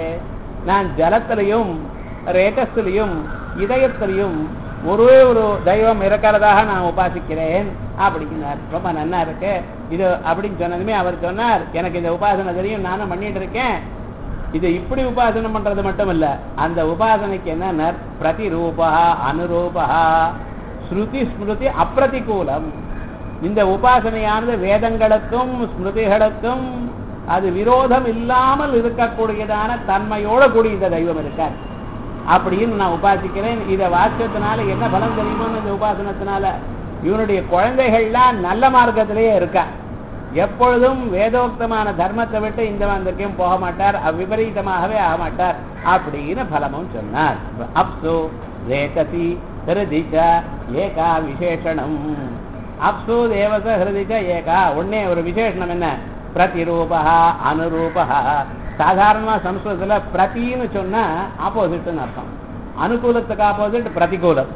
நான் ஜலத்திலையும் ரேகஸ்திலையும் இதயத்திலையும் ஒரே ஒரு தெய்வம் இருக்கிறதாக நான் உபாசிக்கிறேன் அப்படின்னார் ரொம்ப நன்னா இருக்கு இது அப்படின்னு சொன்னதுமே அவர் சொன்னார் எனக்கு இந்த உபாசனை தெரியும் நானும் பண்ணிட்டு இருக்கேன் இது இப்படி உபாசனை பண்றது மட்டும் இல்ல அந்த உபாசனைக்கு என்ன பிரதிரூபா அனுரூபா ஸ்ருதி ஸ்மிருதி அப்பிரதிகூலம் இந்த உபாசனையானது வேதங்களுக்கும் ஸ்மிருதிகளுக்கும் அது விரோதம் இல்லாமல் இருக்கக்கூடியதான தன்மையோட கூடிய இந்த தெய்வம் இருக்கார் அப்படின்னு நான் உபாசிக்கிறேன் இதை வாக்கியத்தினால என்ன பலம் தெரியுமோ இந்த உபாசனத்தினால இவனுடைய குழந்தைகள்லாம் நல்ல மார்க்கத்திலேயே இருக்கா எப்பொழுதும் வேதோக்தமான தர்மத்தை விட்டு இந்த வந்திருக்கையும் போக மாட்டார் அவ்விபரீதமாகவே ஆக மாட்டார் அப்படின்னு பலமும் சொன்னார் அப்சு ரேகசி ஹிருதிச்ச ஏகா விசேஷணம் அப்சு தேவச ஹிருதிச்ச ஏகா ஒன்னே ஒரு விசேஷணம் என்ன பிரதிரூபா அனுரூபா சாதாரணமா சம்ஸ்கிருதத்துல பிரதின்னு சொன்னா ஆப்போசிட்னு அர்த்தம் அனுகூலத்துக்கு ஆப்போசிட் பிரதிகூலம்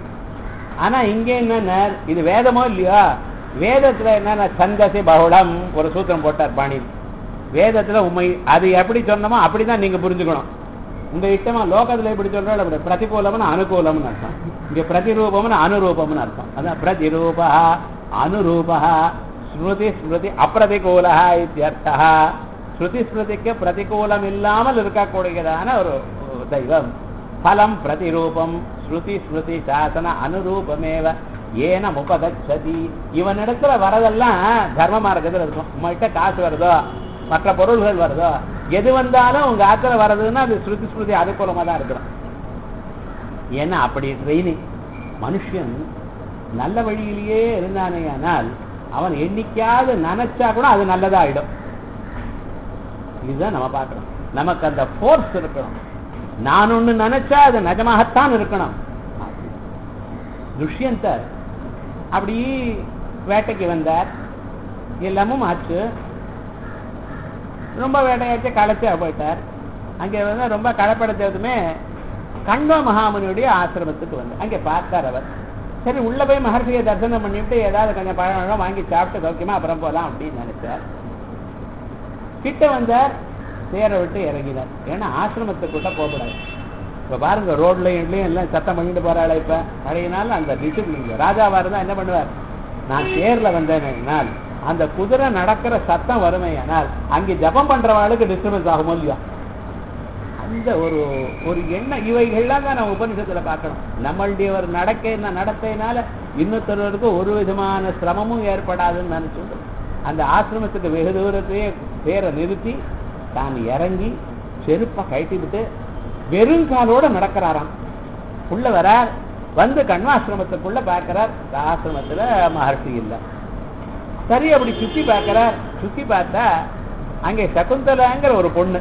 ஆனா இங்க என்ன இது வேதமோ இல்லையா வேதத்துல என்னன்னா சந்தசி பகுளம் ஒரு சூத்திரம் போட்டார் பாணி வேதத்துல உண்மை அது எப்படி சொன்னமோ அப்படிதான் நீங்க புரிஞ்சுக்கணும் உங்க இஷ்டமா லோகத்துல எப்படி சொல்றோம் அப்படி பிரதிகூலம்னு அனுகூலம்னு அர்த்தம் இங்க பிரதிரூபம்னு அனுரூபம்னு அர்த்தம் அதான் பிரதிரூபா அனுரூபா ஸ்மிருதி ஸ்மிருதி அப்பிரதிகூல இத்தியர்த்தா ஸ்ருதி ஸ்மிருதிக்கு பிரதிகூலம் இல்லாமல் இருக்கக்கூடியதான ஒரு தெய்வம் பலம் பிரதிரூபம் ஸ்ருதி ஸ்மிருதி சாசன அனுரூபமேவ ஏன முபகச்சதி இவனிடத்துல வரதெல்லாம் தர்ம மார்க்கத்தில் இருக்கும் உங்கள்கிட்ட காசு வருதோ மற்ற பொருள்கள் வருதோ எது வந்தாலும் உங்க ஆத்துல வர்றதுன்னா அது ஸ்ருதி ஸ்மிருதி அனுகூலமா தான் இருக்கணும் ஏன்னா அப்படி ட்ரைனிங் மனுஷன் நல்ல வழியிலேயே இருந்தானே ஆனால் அவன் என்னைக்காவது நினைச்சா கூட அது நல்லதா ஆயிடும் இதுதான் நம்ம பார்க்கணும் நமக்கு அந்த ஃபோர்ஸ் இருக்கணும் நான் ஒண்ணு நினைச்சா அது நிஜமாகத்தான் இருக்கணும் துஷ்யந்தர் அப்படி வேட்டைக்கு வந்தார் எல்லாமும் ஆச்சு ரொம்ப வேட்டையாச்சு களைச்சா போயிட்டார் அங்கே வந்து ரொம்ப களைப்படைச்சதுமே கண்வ மகாமுனியுடைய ஆசிரமத்துக்கு வந்து அங்கே பார்த்தார் அவர் சரி உள்ள போய் மகர்ஷியை தரிசனம் பண்ணிவிட்டு ஏதாவது கொஞ்சம் பழம் வாங்கி சாப்பிட்டு சௌக்கியமா அப்புறம் போகலாம் அப்படின்னு நினைச்சார் கிட்ட வந்தார் தேரை விட்டு இறங்கினார் ஏன்னா ஆசிரமத்துக்குள்ள போகக்கூடாது இப்ப பாருங்க ரோட்லயும் இதுலயும் எல்லாம் சத்தம் பண்ணிட்டு போறாள் இப்ப பழையனால அந்த டிசிப்ளின் ராஜாவா இருந்தா என்ன பண்ணுவார் நான் தேர்ல வந்தேனால் அந்த குதிரை நடக்கிற சத்தம் வறுமையானால் அங்கே ஜபம் பண்றவாளுக்கு டிஸ்டர்பன்ஸ் ஆகுமோ இல்லையா அந்த ஒரு ஒரு எண்ணம் இவைகள்லாம் தான் நம்ம உபனிஷத்துல பார்க்கணும் நம்மளுடைய ஒரு நடக்கை நடத்தையினால இன்னொருத்தருக்கு ஒரு விதமான சிரமமும் ஏற்படாதுன்னு நினைச்சுட்டு அந்த ஆசிரமத்துக்கு வெகு தூரத்தையே பேரை நிறுத்தி தான் இறங்கி செருப்பை கழட்டி விட்டு வெறும் காலோட நடக்கிறாராம் உள்ள வரார் வந்து கண்வாசிரமத்துக்குள்ள பார்க்கிறார் இந்த ஆசிரமத்துல மகர்ஷி இல்லை சரி அப்படி சுத்தி பார்க்கிறார் சுத்தி பார்த்தா அங்கே சகுந்தலாங்கிற ஒரு பொண்ணு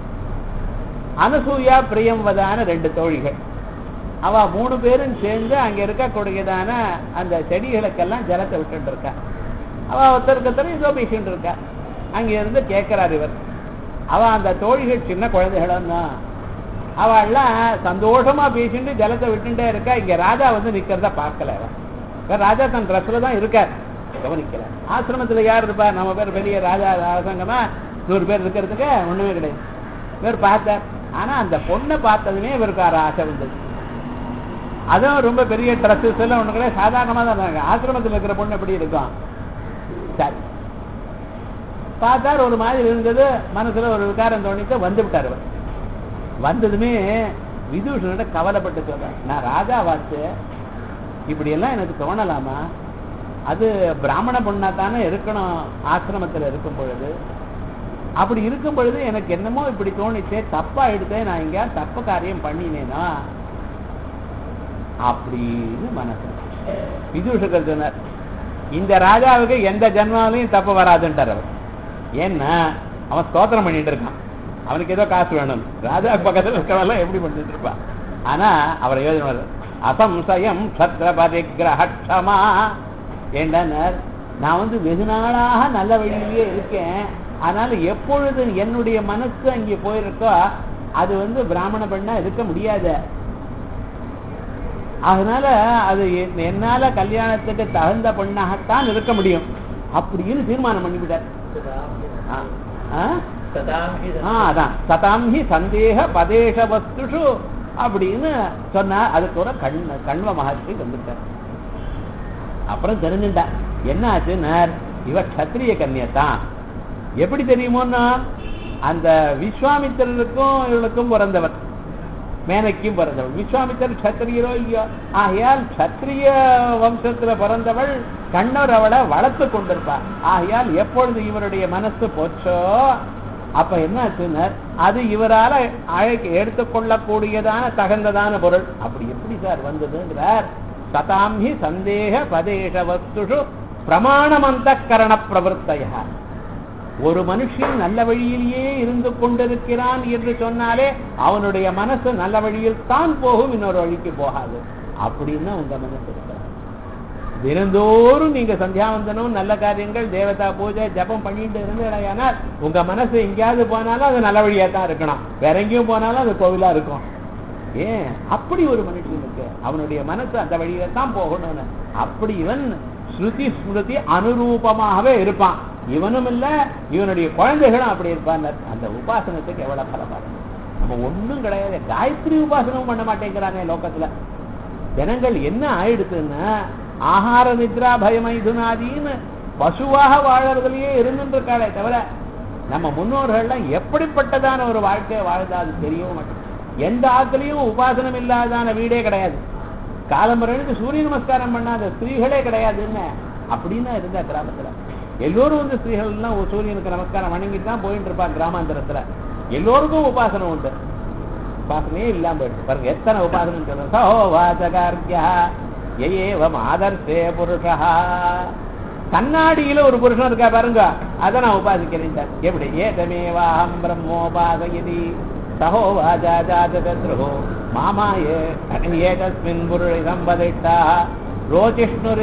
அனசூயா பிரியம்வதான ரெண்டு தோழிகள் அவ மூணு பேரும் சேர்ந்து அங்க இருக்கக்கூடியதான அந்த செடிகளுக்கெல்லாம் ஜலத்தை விட்டுட்டு இருக்கா அவ ஒருத்தருக்கு ஒருத்தர் ஏதோ பேசிட்டு இருக்கா அங்க இருந்து கேட்கிறார் இவர் அவ அந்த தோழிகள் சின்ன குழந்தைகளும் தான் அவள்லாம் சந்தோஷமா பேசிட்டு ஜலத்தை விட்டுட்டே இருக்கா இங்க ராஜா வந்து நிக்கிறத பார்க்கல அவ இவர் ராஜா தன் ட்ரெஸ்ல தான் இருக்கார் கவனிக்கல ஆசிரமத்துல யார் இருப்பா நம்ம பேர் பெரிய ராஜா அரசாங்கமா நூறு பேர் இருக்கிறதுக்கு ஒண்ணுமே கிடையாது இவர் பார்த்தார் ஆனா அந்த பொண்ணை பார்த்ததுமே இவருக்கு ஒரு ஆசை வந்தது அதுவும் ரொம்ப பெரிய ட்ரெஸ்ஸஸ் எல்லாம் ஒண்ணு கிடையாது சாதாரணமா தான் இருந்தாங்க ஆசிரமத்தில் இருக்கிற பொண்ணு எப்படி இருக்கும் சரி பார்த்தார் ஒரு மாதிரி இருந்தது மனசுல ஒரு விகாரம் தோணிட்டு வந்து விட்டார் அவர் வந்ததுமே விதூஷனிட கவலைப்பட்டு சொல்றேன் நான் ராஜா வாத்து இப்படி எல்லாம் எனக்கு தோணலாமா அது பிராமண பொண்ணா தானே இருக்கணும் ஆசிரமத்தில் இருக்கும் பொழுது அப்படி இருக்கும் பொழுது எனக்கு என்னமோ இப்படி தோணிச்சே தப்பா எடுத்தேன் நான் எங்கேயா தப்பு காரியம் பண்ணினேனா அப்படின்னு மனசு விதூஷகர் சொன்னார் இந்த ராஜாவுக்கு எந்த ஜென்மாவிலையும் தப்பு வராதுன்றார் அவர் ஏன்னா அவன் ஸ்தோத்திரம் பண்ணிட்டு இருக்கான் அவனுக்கு ஏதோ காசு வேணும் ராஜா பக்கத்துல இருக்கவெல்லாம் எப்படி பண்ணிட்டு இருப்பான் ஆனா அவர் யோஜனை அசம்சயம் சத்ரபதி கிரகமா ஏண்டனர் நான் வந்து வெகு நாளாக நல்ல வழியிலேயே இருக்கேன் அதனால எப்பொழுது என்னுடைய மனசு அங்கே போயிருக்கோ அது வந்து பிராமண பெண்ணா இருக்க முடியாது அதனால அது எ- என்னால கல்யாணத்துக்கு தகுந்த பெண்ணாகத்தான் இருக்க முடியும் அப்படின்னு தீர்மானம் பண்ணிவிட்டார் ஆ. ஆ? ஆ, அதான் சதாம் ஹி சந்தேக பதேஷ வஸ்துஷு அப்படின்னு சொன்னா அதுக்கு ஒரு கண் கண்வ மகர்ஷி வந்துட்டார் அப்புறம் தெரிஞ்சுட்டா என்ன ஆச்சுன்னார் இவ க்ஷத்ரிய கன்யத்தான் எப்படி தெரியுமோன்னா அந்த விஸ்வாமித்திரருக்கும் இவளுக்கும் பிறந்தவர் மேனக்கும் பிறந்தவள் விஸ்வாமித்தர் க்ஷத்திரியரோ இல்லையோ ஆகையால் க்ஷத்திரிய வம்சத்துல பிறந்தவள் கண்ணர் அவளை வளர்த்து கொண்டிருப்பா ஆகையால் எப்பொழுது இவருடைய மனசு போச்சோ அப்ப என்ன ஆச்சுன்னா அது இவரால அழைக்க எடுத்துக்கொள்ளக்கூடியதான தகுந்ததான பொருள் அப்படி எப்படி சார் வந்ததுங்கிறார் சதாம்ஹி சந்தேக பதேஷ வஸ்துஷு பிரமாணமந்த கரண பிரவருத்தையா ஒரு மனுஷன் நல்ல வழியிலேயே இருந்து கொண்டிருக்கிறான் என்று சொன்னாலே அவனுடைய மனசு நல்ல வழியில் தான் போகும் இன்னொரு வழிக்கு போகாது அப்படின்னு உங்க மனசு இருக்கிறார் தினந்தோறும் நீங்க சந்தியாவந்தனம் நல்ல காரியங்கள் தேவதா பூஜை ஜபம் பண்ணிட்டு இருந்தேனால் உங்க மனசு எங்கேயாவது போனாலும் அது நல்ல வழியா தான் இருக்கணும் வேற எங்கேயும் போனாலும் அது கோவிலா இருக்கும் ஏன் அப்படி ஒரு மனுஷனுக்கு அவனுடைய மனசு அந்த வழியில தான் போகணும்னு அப்படி இவன் ஸ்ருதி ஸ்மிருதி அனுரூபமாகவே இருப்பான் இவனும் இல்ல இவனுடைய குழந்தைகளும் அப்படி இருப்பான் அந்த உபாசனத்துக்கு எவ்வளவு பலமா இருக்கும் நம்ம ஒண்ணும் கிடையாது காயத்ரி உபாசனமும் பண்ண மாட்டேங்கிறானே லோகத்துல ஜனங்கள் என்ன ஆயிடுதுன்னா ஆகார நித்ரா பயமைதுனாதின்னு பசுவாக வாழறதுலயே இருந்துட்டு இருக்காளே தவிர நம்ம முன்னோர்கள்லாம் எப்படிப்பட்டதான ஒரு வாழ்க்கையை வாழ்ந்தா அது தெரியவும் மாட்டேங்குது எந்த ஆத்துலயும் உபாசனம் இல்லாதான வீடே கிடையாது காலம்பரனுக்கு சூரிய நமஸ்காரம் பண்ணாத ஸ்திரீகளே கிடையாதுன்னு அப்படின்னு இருந்தா கிராமத்துல எல்லோரும் வந்து ஸ்திரீகள் எல்லாம் ஒரு சூரியனுக்கு நமஸ்காரம் வணங்கிட்டு தான் போயிட்டு இருப்பாங்க கிராமாந்தரத்துல எல்லோருக்கும் உபாசனம் உண்டு உபாசனையே இல்லாம போயிடுச்சு பாருங்க எத்தனை உபாசனம் சொல்றோம் சஹோ வாசகார்கியா ஏவம் ஆதர்சே புருஷா கண்ணாடியில ஒரு புருஷன் இருக்கா பாருங்க அதை நான் உபாசிக்கிறேன் சார் எப்படி ஏதமேவாஹம் பிரம்மோபாசயதி சஹோ வாஜா ஜாதகத்ருஹோ மாமாயே ஏதஸ்மின் புருஷ சம்பதிட்டா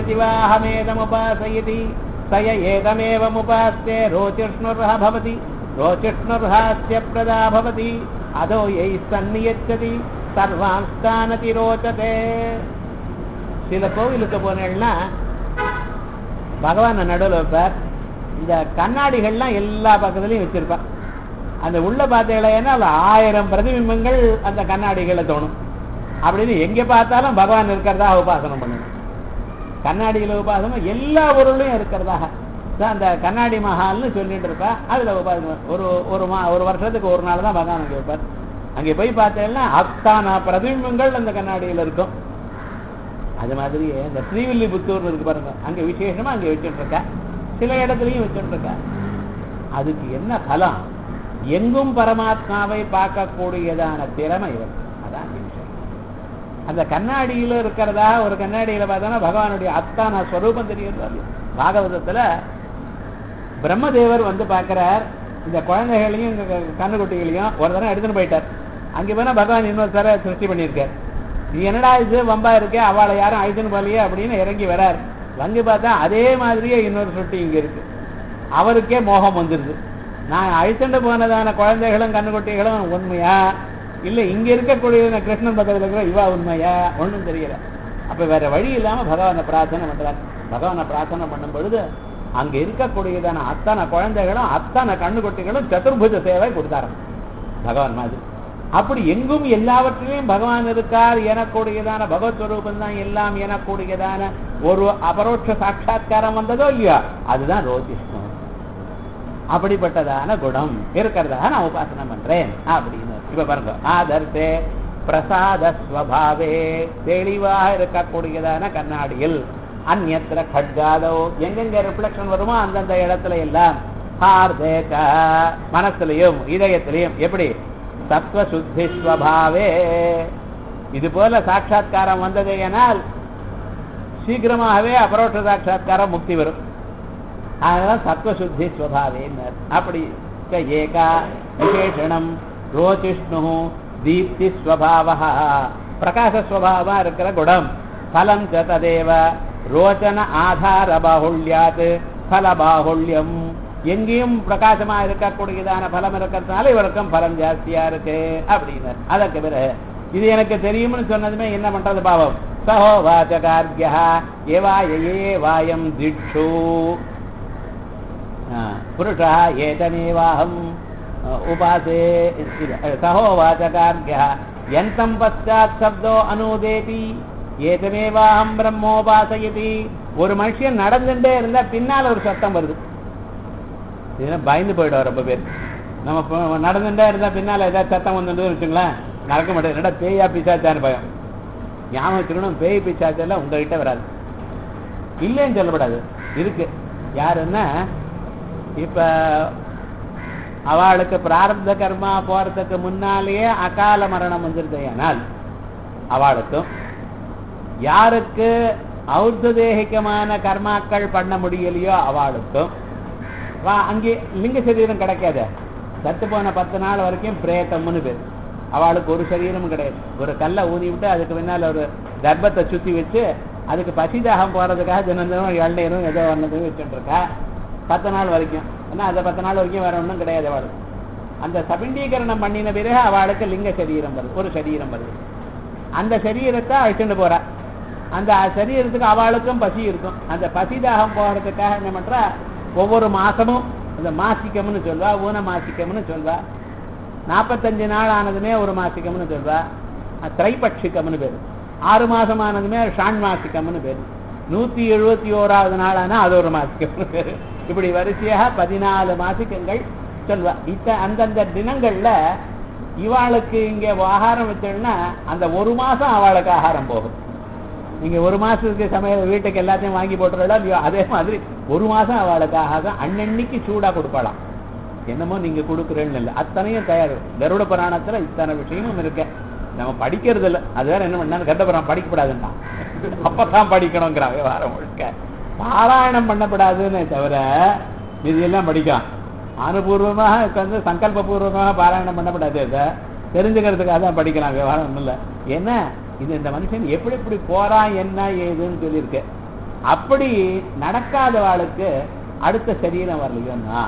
ரோச்சிஷ்ணுரிதிவாஹமேதமுபாசயதி சய ஏதமேவமுபாஸ்தே ரோச்சிஷ்ணுர்ஹ பவதி रोचिष्णुर्हास्य प्रदा भवति अधो यैः सन्नियच्छति சர்வாம்ஸ்தானதி ரோச்சதே சில கோவிலுக்கு போனேன்னா பகவான் நடுவில் வைப்பார் இந்த கண்ணாடிகள்லாம் எல்லா பக்கத்துலையும் வச்சிருப்பார் அந்த உள்ள பார்த்தீங்கன்னா அதுல ஆயிரம் பிரதிபிம்பங்கள் அந்த கண்ணாடிகளை தோணும் அப்படின்னு எங்க பார்த்தாலும் பகவான் இருக்கிறதா உபாசனம் பண்ணணும் கண்ணாடியில உபாசனம் எல்லா பொருளையும் இருக்கிறதாக தான் அந்த கண்ணாடி மஹால்னு சொல்லிட்டு இருப்பா அதுல உபாசனம் ஒரு ஒரு மா ஒரு வருஷத்துக்கு ஒரு நாள் தான் பகவான் அங்கே வைப்பார் அங்கே போய் பார்த்தேன்னா அத்தான பிரதிபிம்பங்கள் அந்த கண்ணாடியில இருக்கும் அது மாதிரி இந்த ஸ்ரீவில்லிபுத்தூர்னு இருக்கு பாருங்க அங்க விசேஷமா அங்க வச்சுட்டு இருக்கா சில இடத்துலயும் வச்சுட்டு இருக்கா அதுக்கு என்ன பலம் எங்கும் பரமாத்மாவை பார்க்கக்கூடியதான திறமை இவர் அதான் விஷயம் அந்த கண்ணாடியில இருக்கிறதா ஒரு கண்ணாடியில பார்த்தோன்னா பகவானுடைய அத்தான ஸ்வரூபம் தெரியுது பாகவதத்துல பிரம்மதேவர் வந்து பார்க்கிறார் இந்த குழந்தைகளையும் இந்த கண்ணுக்குட்டிகளையும் ஒரு தடவை எடுத்துன்னு போயிட்டார் அங்கே போனா பகவான் இன்னொரு தர சிருஷ்டி பண்ணியிருக்கார் நீ என்னடா இது வம்பா இருக்கே அவளை யாரும் அழைத்துன்னு போலையே அப்படின்னு இறங்கி வரார் வந்து பார்த்தா அதே மாதிரியே இன்னொரு சுட்டி இங்க இருக்கு அவருக்கே மோகம் வந்துருது நான் அழைத்துட்டு போனதான குழந்தைகளும் கண்ணுக்குட்டிகளும் உண்மையா இல்ல இங்க இருக்கக்கூடிய கிருஷ்ணன் பக்கத்துல இருக்கிற இவா உண்மையா ஒண்ணும் தெரியல அப்ப வேற வழி இல்லாம பகவானை பிரார்த்தனை பண்றார் பகவானை பிரார்த்தனை பண்ணும் பொழுது அங்க இருக்கக்கூடியதான அத்தனை குழந்தைகளும் அத்தனை கண்ணுக்குட்டிகளும் சதுர்புஜ சேவை கொடுத்தாரு பகவான் மாதிரி அப்படி எங்கும் எல்லாவற்றிலையும் பகவான் இருக்கார் எனக்கூடியதான பகவத் ஸ்வரூபம் தான் எல்லாம் எனக்கூடியதான ஒரு அபரோட்ச சாட்சா்காரம் வந்ததோ இல்லையா அதுதான் ரோஜிஷ்ணம் அப்படிப்பட்டதான குணம் இருக்கிறதா நான் உபாசனை பண்றேன் அப்படின்னு இப்ப பாருங்க ஆதர்த்தே பிரசாத ஸ்வபாவே தெளிவாக இருக்கக்கூடியதான கண்ணாடியில் அந்நத்திர கட்காதோ எங்கெங்க ரிஃப்ளெக்ஷன் வருமோ அந்தந்த இடத்துல எல்லாம் ஹார்தேக மனசுலையும் இதயத்திலையும் எப்படி சத்வ சுத்தி ஸ்வபாவே இது போல சாட்சா்காரம் வந்தது எனால் சீக்கிரமாகவே அபரோட்ச சாட்சா்காரம் முக்தி வரும் அதெல்லாம் சத்வசுத்தி ஸ்வபாவேன்னு அப்படி ஏகா விசேஷணம் ரோச்சிஷ்ணு தீப்தி ஸ்வபாவ பிரகாசஸ்வபாவா இருக்கிற குணம் பலம் ச ததேவ ரோச்சன ஆதார பாகுல்யாத் பல பாகுல்யம் எங்கேயும் பிரகாசமா இருக்கக்கூடியதான பலம் இருக்கிறதுனால இவருக்கும் பலம் ஜாஸ்தியா இருக்கு அப்படின்னு அதற்கு பிறகு இது எனக்கு தெரியும்னு சொன்னதுமே என்ன பண்றது பாவம் சஹோ வாச்சகார்யா ஏவாயே வாயம் திட்சு புருஷா ஏதமேவாஹம் உபாசே சஹோ வாச்சகார்யா எந்தம் பశ్చాத் சப்தோ அனுதேதி ஏதமேவாஹம் பிரம்மோபாசயதி ஒரு மனுஷன் நடந்துட்டே இருந்தா பின்னால ஒரு சத்தம் வருது இதெல்லாம் பயந்து போயிடுவார் ரொம்ப பேர் நம்ம இப்போ நடந்துட்டே இருந்தா பின்னால ஏதாவது சத்தம் வந்துட்டு வச்சுங்களேன் நடக்க மாட்டேன் என்னடா பேயா பிசாச்சான்னு பயம் ஞாபகம் வச்சுக்கணும் பேய் பிசாச்செல்லாம் உங்ககிட்ட வராது இல்லைன்னு சொல்லப்படாது இருக்கு யாருன்னா இப்ப அவளுக்கு பிராரப்த கர்மா போறதுக்கு முன்னாலேயே அகால மரணம் வந்துருதையானால் அவளுக்கும் யாருக்கு ஔத்ததேகிகமான கர்மாக்கள் பண்ண முடியலையோ அவளுக்கும் வா அங்கே லிங்க சரீரம் கிடைக்காத சத்து போன பத்து நாள் வரைக்கும் பிரேத்தம்னு பேர் அவளுக்கு ஒரு சரீரமும் கிடையாது ஒரு கல்லை ஊதி விட்டு அதுக்கு பின்னால் ஒரு கர்ப்பத்தை சுத்தி வச்சு அதுக்கு பசிதாகம் போறதுக்காக தினம் தினம் இளநீரும் ஏதோ ஒன்றதையும் வச்சுட்டு இருக்கா பத்து நாள் வரைக்கும் ஏன்னா அந்த பத்து நாள் வரைக்கும் வேற ஒன்றும் கிடையாது அவளுக்கு அந்த சபிண்டீகரணம் பண்ணின பிறகு அவளுக்கு லிங்க சரீரம் வருது ஒரு சரீரம் வருது அந்த சரீரத்தை அழிச்சுட்டு போறா அந்த சரீரத்துக்கு அவளுக்கும் பசி இருக்கும் அந்த பசிதாகம் போறதுக்காக என்ன பண்றா ஒவ்வொரு மாசமும் அந்த மாசிக்கம்னு சொல்வா ஊன மாசிக்கம்னு சொல்வா நாற்பத்தஞ்சு நாள் ஆனதுமே ஒரு மாசிக்கம்னு சொல்வா திரைபட்சிக்கம்னு பேரு ஆறு மாசம் ஆனதுமே ஷாண்மாசிக்கம்னு பேரு நூத்தி எழுபத்தி ஓராவது நாள் ஆனா அது ஒரு மாசிக்கம்னு பேரு இப்படி வரிசையாக பதினாலு மாசிக்கங்கள் சொல்வா இத்த அந்தந்த தினங்கள்ல இவாளுக்கு இங்க ஆகாரம் வச்சோம்னா அந்த ஒரு மாசம் அவளுக்கு ஆகாரம் போகும் நீங்க ஒரு மாசத்துக்கு சமையல் வீட்டுக்கு எல்லாத்தையும் வாங்கி போட்டுறா இல்லையோ அதே மாதிரி ஒரு மாசம் அவளுக்கு ஆகாரம் அன்னன்னைக்கு சூடா கொடுப்பாளாம் என்னமோ நீங்க கொடுக்குறேன்னு இல்லை அத்தனையும் தயார் கருட புராணத்துல இத்தனை விஷயமும் இருக்கு நம்ம படிக்கிறது இல்லை அது வேற என்ன பண்ணா கருடபுராணம் படிக்கப்படாதுன்னா அப்பதான் படிக்கணுங்கிறான் விவகாரம் முழுக்க பாராயணம் பண்ணப்படாதுன்னு தவிர இது எல்லாம் படிக்கலாம் அனுபூர்வமாக உட்காந்து சங்கல்ப பூர்வமாக பாராயணம் பண்ணப்படாது அதை தெரிஞ்சுக்கிறதுக்காக தான் படிக்கலாம் விவகாரம் இல்லை என்ன இது இந்த மனுஷன் எப்படி எப்படி போறான் என்ன ஏதுன்னு சொல்லியிருக்கு அப்படி நடக்காதவாளுக்கு அடுத்த சரீரம் வரலையோன்னா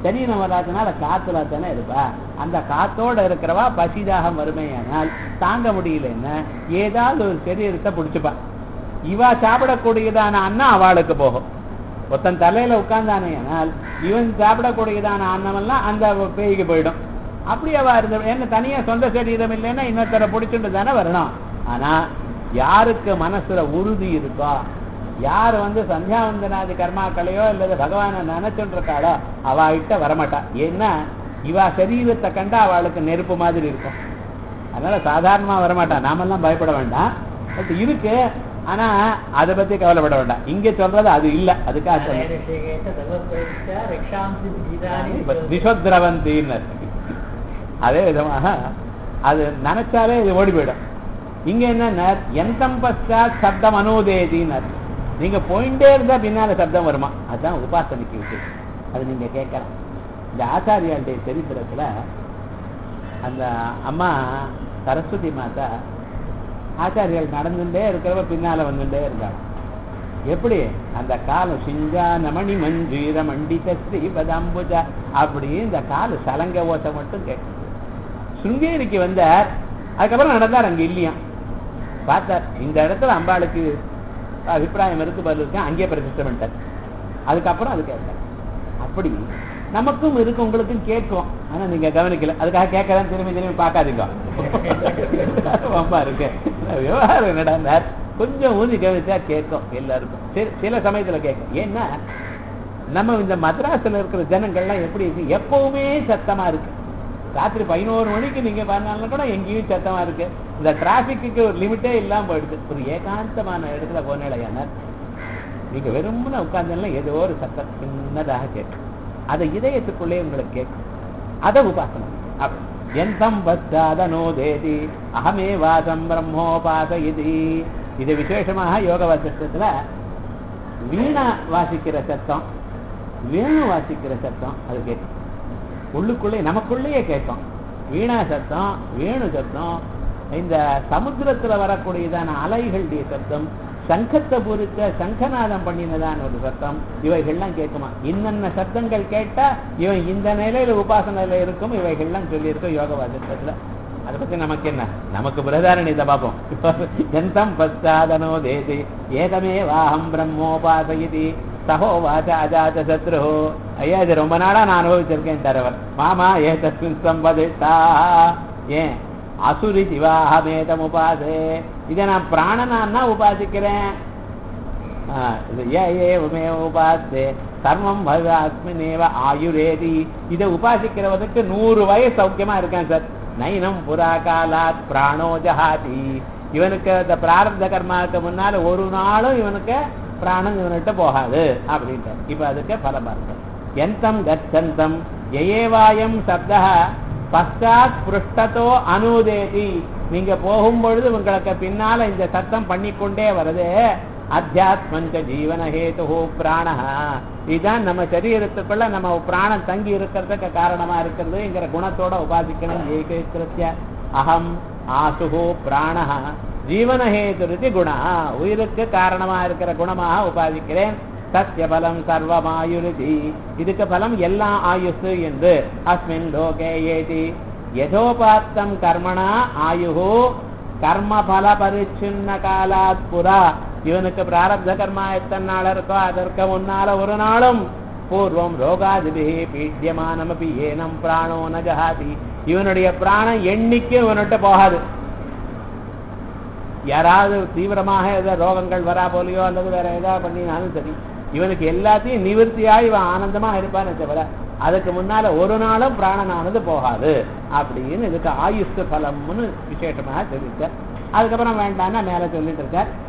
சரீரம் வராதனால காத்துல தானே இருப்பா அந்த காத்தோட இருக்கிறவா பசிதாகம் வறுமையானால் தாங்க முடியலன்னா ஏதாவது ஒரு சரீரத்தை பிடிச்சுப்பா இவா சாப்பிடக்கூடியதான அன்னம் அவளுக்கு போகும் ஒருத்தன் தலையில உட்கார்ந்தானே ஆனால் இவன் சாப்பிடக்கூடியதான அன்னமெல்லாம் அந்த பேய்க்கு போயிடும் அப்படி அவ இருந்த என்ன தனியா சொந்த சரீரம் இல்லைன்னா இன்னொருத்தரை பிடிச்சிட்டு தானே வரணும் ஆனா யாருக்கு மனசுல உறுதி இருக்கோ யார் வந்து சந்தியாவந்தனாதி கர்மாக்களையோ இல்லது பகவானை நினைச்சுட்டு இருக்காளோ அவ கிட்ட வரமாட்டா ஏன்னா இவா சரீரத்தை கண்டா அவளுக்கு நெருப்பு மாதிரி இருக்கும் அதனால சாதாரணமா வரமாட்டா நாமெல்லாம் பயப்பட வேண்டாம் பட் இருக்கு ஆனா அதை பத்தி கவலைப்பட வேண்டாம் இங்க சொல்றது அது இல்ல அதுக்காக சொல்றேன். ऋषिकेश सर्वप्रविष्टा रक्षांसि गीतानि விஷோத்ரவந்தின்னர் அதே விதமாக அது நினைச்சாலே இது ஓடி போயிடும் இங்க என்ன எந்தம் பశ్చాத் சப்தம் அனுதேதினர் நீங்க போயிட்டே இருந்தா பின்னால சப்தம் வருமா அதுதான் உபாசனைக்கு விஷயம் அது நீங்க கேட்கலாம் இந்த ஆச்சாரியாளுடைய சரித்திரத்துல அந்த அம்மா சரஸ்வதி மாதா ஆச்சாரியால் நடந்துட்டே இருக்கிறவ பின்னால வந்துட்டே இருந்தாங்க எப்படி அந்த காலம் சிஞ்சான மணி மஞ்சீர மண்டித ஸ்ரீபதாம்புஜா அப்படி இந்த கால சலங்க ஓசை மட்டும் கேட்கும் சுங்கேரிக்கு வந்தார் அதுக்கப்புறம் நடந்தார் அங்க இல்லையாம் பார்த்தார் இந்த இடத்துல அம்பாளுக்கு அபிப்பிராயம் இருக்கு பதில் இருக்கேன் அங்கேயே பிரதிஷ்டை பண்ணிட்டார் அதுக்கப்புறம் அது கேட்டார் அப்படி நமக்கும் இருக்கு உங்களுக்கும் கேட்கும் ஆனா நீங்க கவனிக்கல அதுக்காக கேட்கலாம் திரும்பி திரும்பி பார்க்காதீங்க ரொம்ப இருக்கு விவகாரம் என்னடா கொஞ்சம் ஊதி கவனிச்சா கேட்கும் எல்லாருக்கும் சில- சில சமயத்துல கேட்கும் ஏன்னா நம்ம இந்த மദ്രാஸ்ல இருக்கிற ஜனங்கள்லாம் எப்படி இருக்கு எப்பவுமே சத்தமா இருக்கு ராத்திரி பதினோரு மணிக்கு நீங்க பண்ணாலும் கூட எங்கேயும் சத்தமா இருக்கு இந்த டிராபிக்கு ஒரு லிமிட்டே இல்லாம போயிடுது ஒரு ஏகாந்தமான இடத்துல போனேடையான நீங்க வெறும்னு உட்கார்ந்தா ஏதோ ஒரு சத்தம் சின்னதாக கேட்கும் அதை இதயத்துக்குள்ளே உங்களுக்கு கேட்கும் அதை உபாசனம் அப்படி. எந்தம் பத்தாதனோ தேதி அகமே வாசம் பிரம்மோபாச இது இது விசேஷமாக யோக வாசிஷ்டத்துல வீணா வாசிக்கிற சத்தம் வேணு வாசிக்கிற சத்தம் அது கேட்கும் உள்ளுக்குள்ளே நமக்குள்ளேயே கேட்கும் வீணா சத்தம் வேணு சத்தம் இந்த சமுத்திரத்துல வரக்கூடியதான அலைகளுடைய சத்தம் சங்கத்தை பொறுத்த சங்கநாதம் பண்ணினதான ஒரு சத்தம் இவைகள்லாம் கேட்குமா இன்னென்ன சத்தங்கள் கேட்டா இவன் இந்த நிலையில உபாசனையில இருக்கும் இவைகள்லாம் சொல்லியிருக்கோம் யோக வாசித்தத்துல அதை பத்தி நமக்கு என்ன நமக்கு பிரதாரணி இதை பார்ப்போம் எந்தம் பச்சாதனோ தேதி ஏதமே வாஹம் பிரம்மோபாசயதி சகோவாச்ச அஜாத சத்ரு ஐயா இது ரொம்ப நாளா நான் அனுபவிச்சிருக்கேன் தரவர் மாமா ஏ தஸ்மின் சம்பதித்தா ஏன் அசுரி சிவாஹமேதம் உபாசே இதை நான் பிராணனான்னா உபாசிக்கிறேன் ஆ, இது ஏ ஏவமே உபாசே சர்வம் பவ அஸ்மினேவ ஆயுரேதி இதை உபாசிக்கிறவனுக்கு நூறு வயசு சௌக்கியமா இருக்கான் சார் நைனம் புறா காலாத் பிராணோ ஜஹாதி இவனுக்கு இந்த பிராரப்த கர்மாவுக்கு முன்னால ஒரு நாளும் இவனுக்கு பிராணம் இவன்கிட்ட போகாது அப்படின்ட்டு இப்ப அதுக்கு பலபார்த்தம் எந்தம் கச்சந்தம் எயேவாயம் சப்தா பశ్చాத் புருஷ்டத்தோ அனுதேதி நீங்க போகும்பொழுது உங்களுக்கு பின்னால இந்த சத்தம் பண்ணிக்கொண்டே வருது அத்தியாத்மஞ்ச ஜீவன ஹேது பிராண இதுதான் நம்ம சரீரத்துக்குள்ள நம்ம பிராணம் தங்கி இருக்கிறதுக்கு காரணமா இருக்கிறதுங்கிற குணத்தோட உபாசிக்கணும் ஏகிருத்திய அகம் ஆசுகு பிராண ஜீவனஹேதுருதி குண உயிருக்கு காரணமா இருக்கிற குணமாக உபாதிக்கிறேன் சத்திய பலம் சர்வமாயுருதி இதுக்கு பலம் எல்லா ஆயுசு என்று அஸ்மின் லோகே ஏதி யதோபாத்தம் கர்மணா ஆயுகு கர்ம பல பரிச்சின்ன காலாத் புறா இவனுக்கு பிராரப்த கர்மா எத்தனை நாள் இருக்கோ அதற்கு முன்னால ஒரு நாளும் பூர்வம் ரோகாதிபிகி பீட்யமானமபி ஏனம் பிராணோ ந ஜஹாதி இவனுடைய பிராணம் எண்ணிக்கை இவன்கிட்ட போகாது யாராவது தீவிரமாக ஏதாவது ரோகங்கள் வரா போலியோ அல்லது வேற ஏதாவது பண்ணினாலும் சரி இவனுக்கு எல்லாத்தையும் நிவர்த்தியா இவன் ஆனந்தமா இருப்பானே தவிர அதுக்கு முன்னால ஒரு நாளும் பிராணனானது போகாது அப்படின்னு இதுக்கு ஆயுஷ் பலம்னு விசேஷமாக சொல்லியிருக்கார் அதுக்கப்புறம் வேண்டாம்னா மேல சொல்லிட்டு இருக்கார்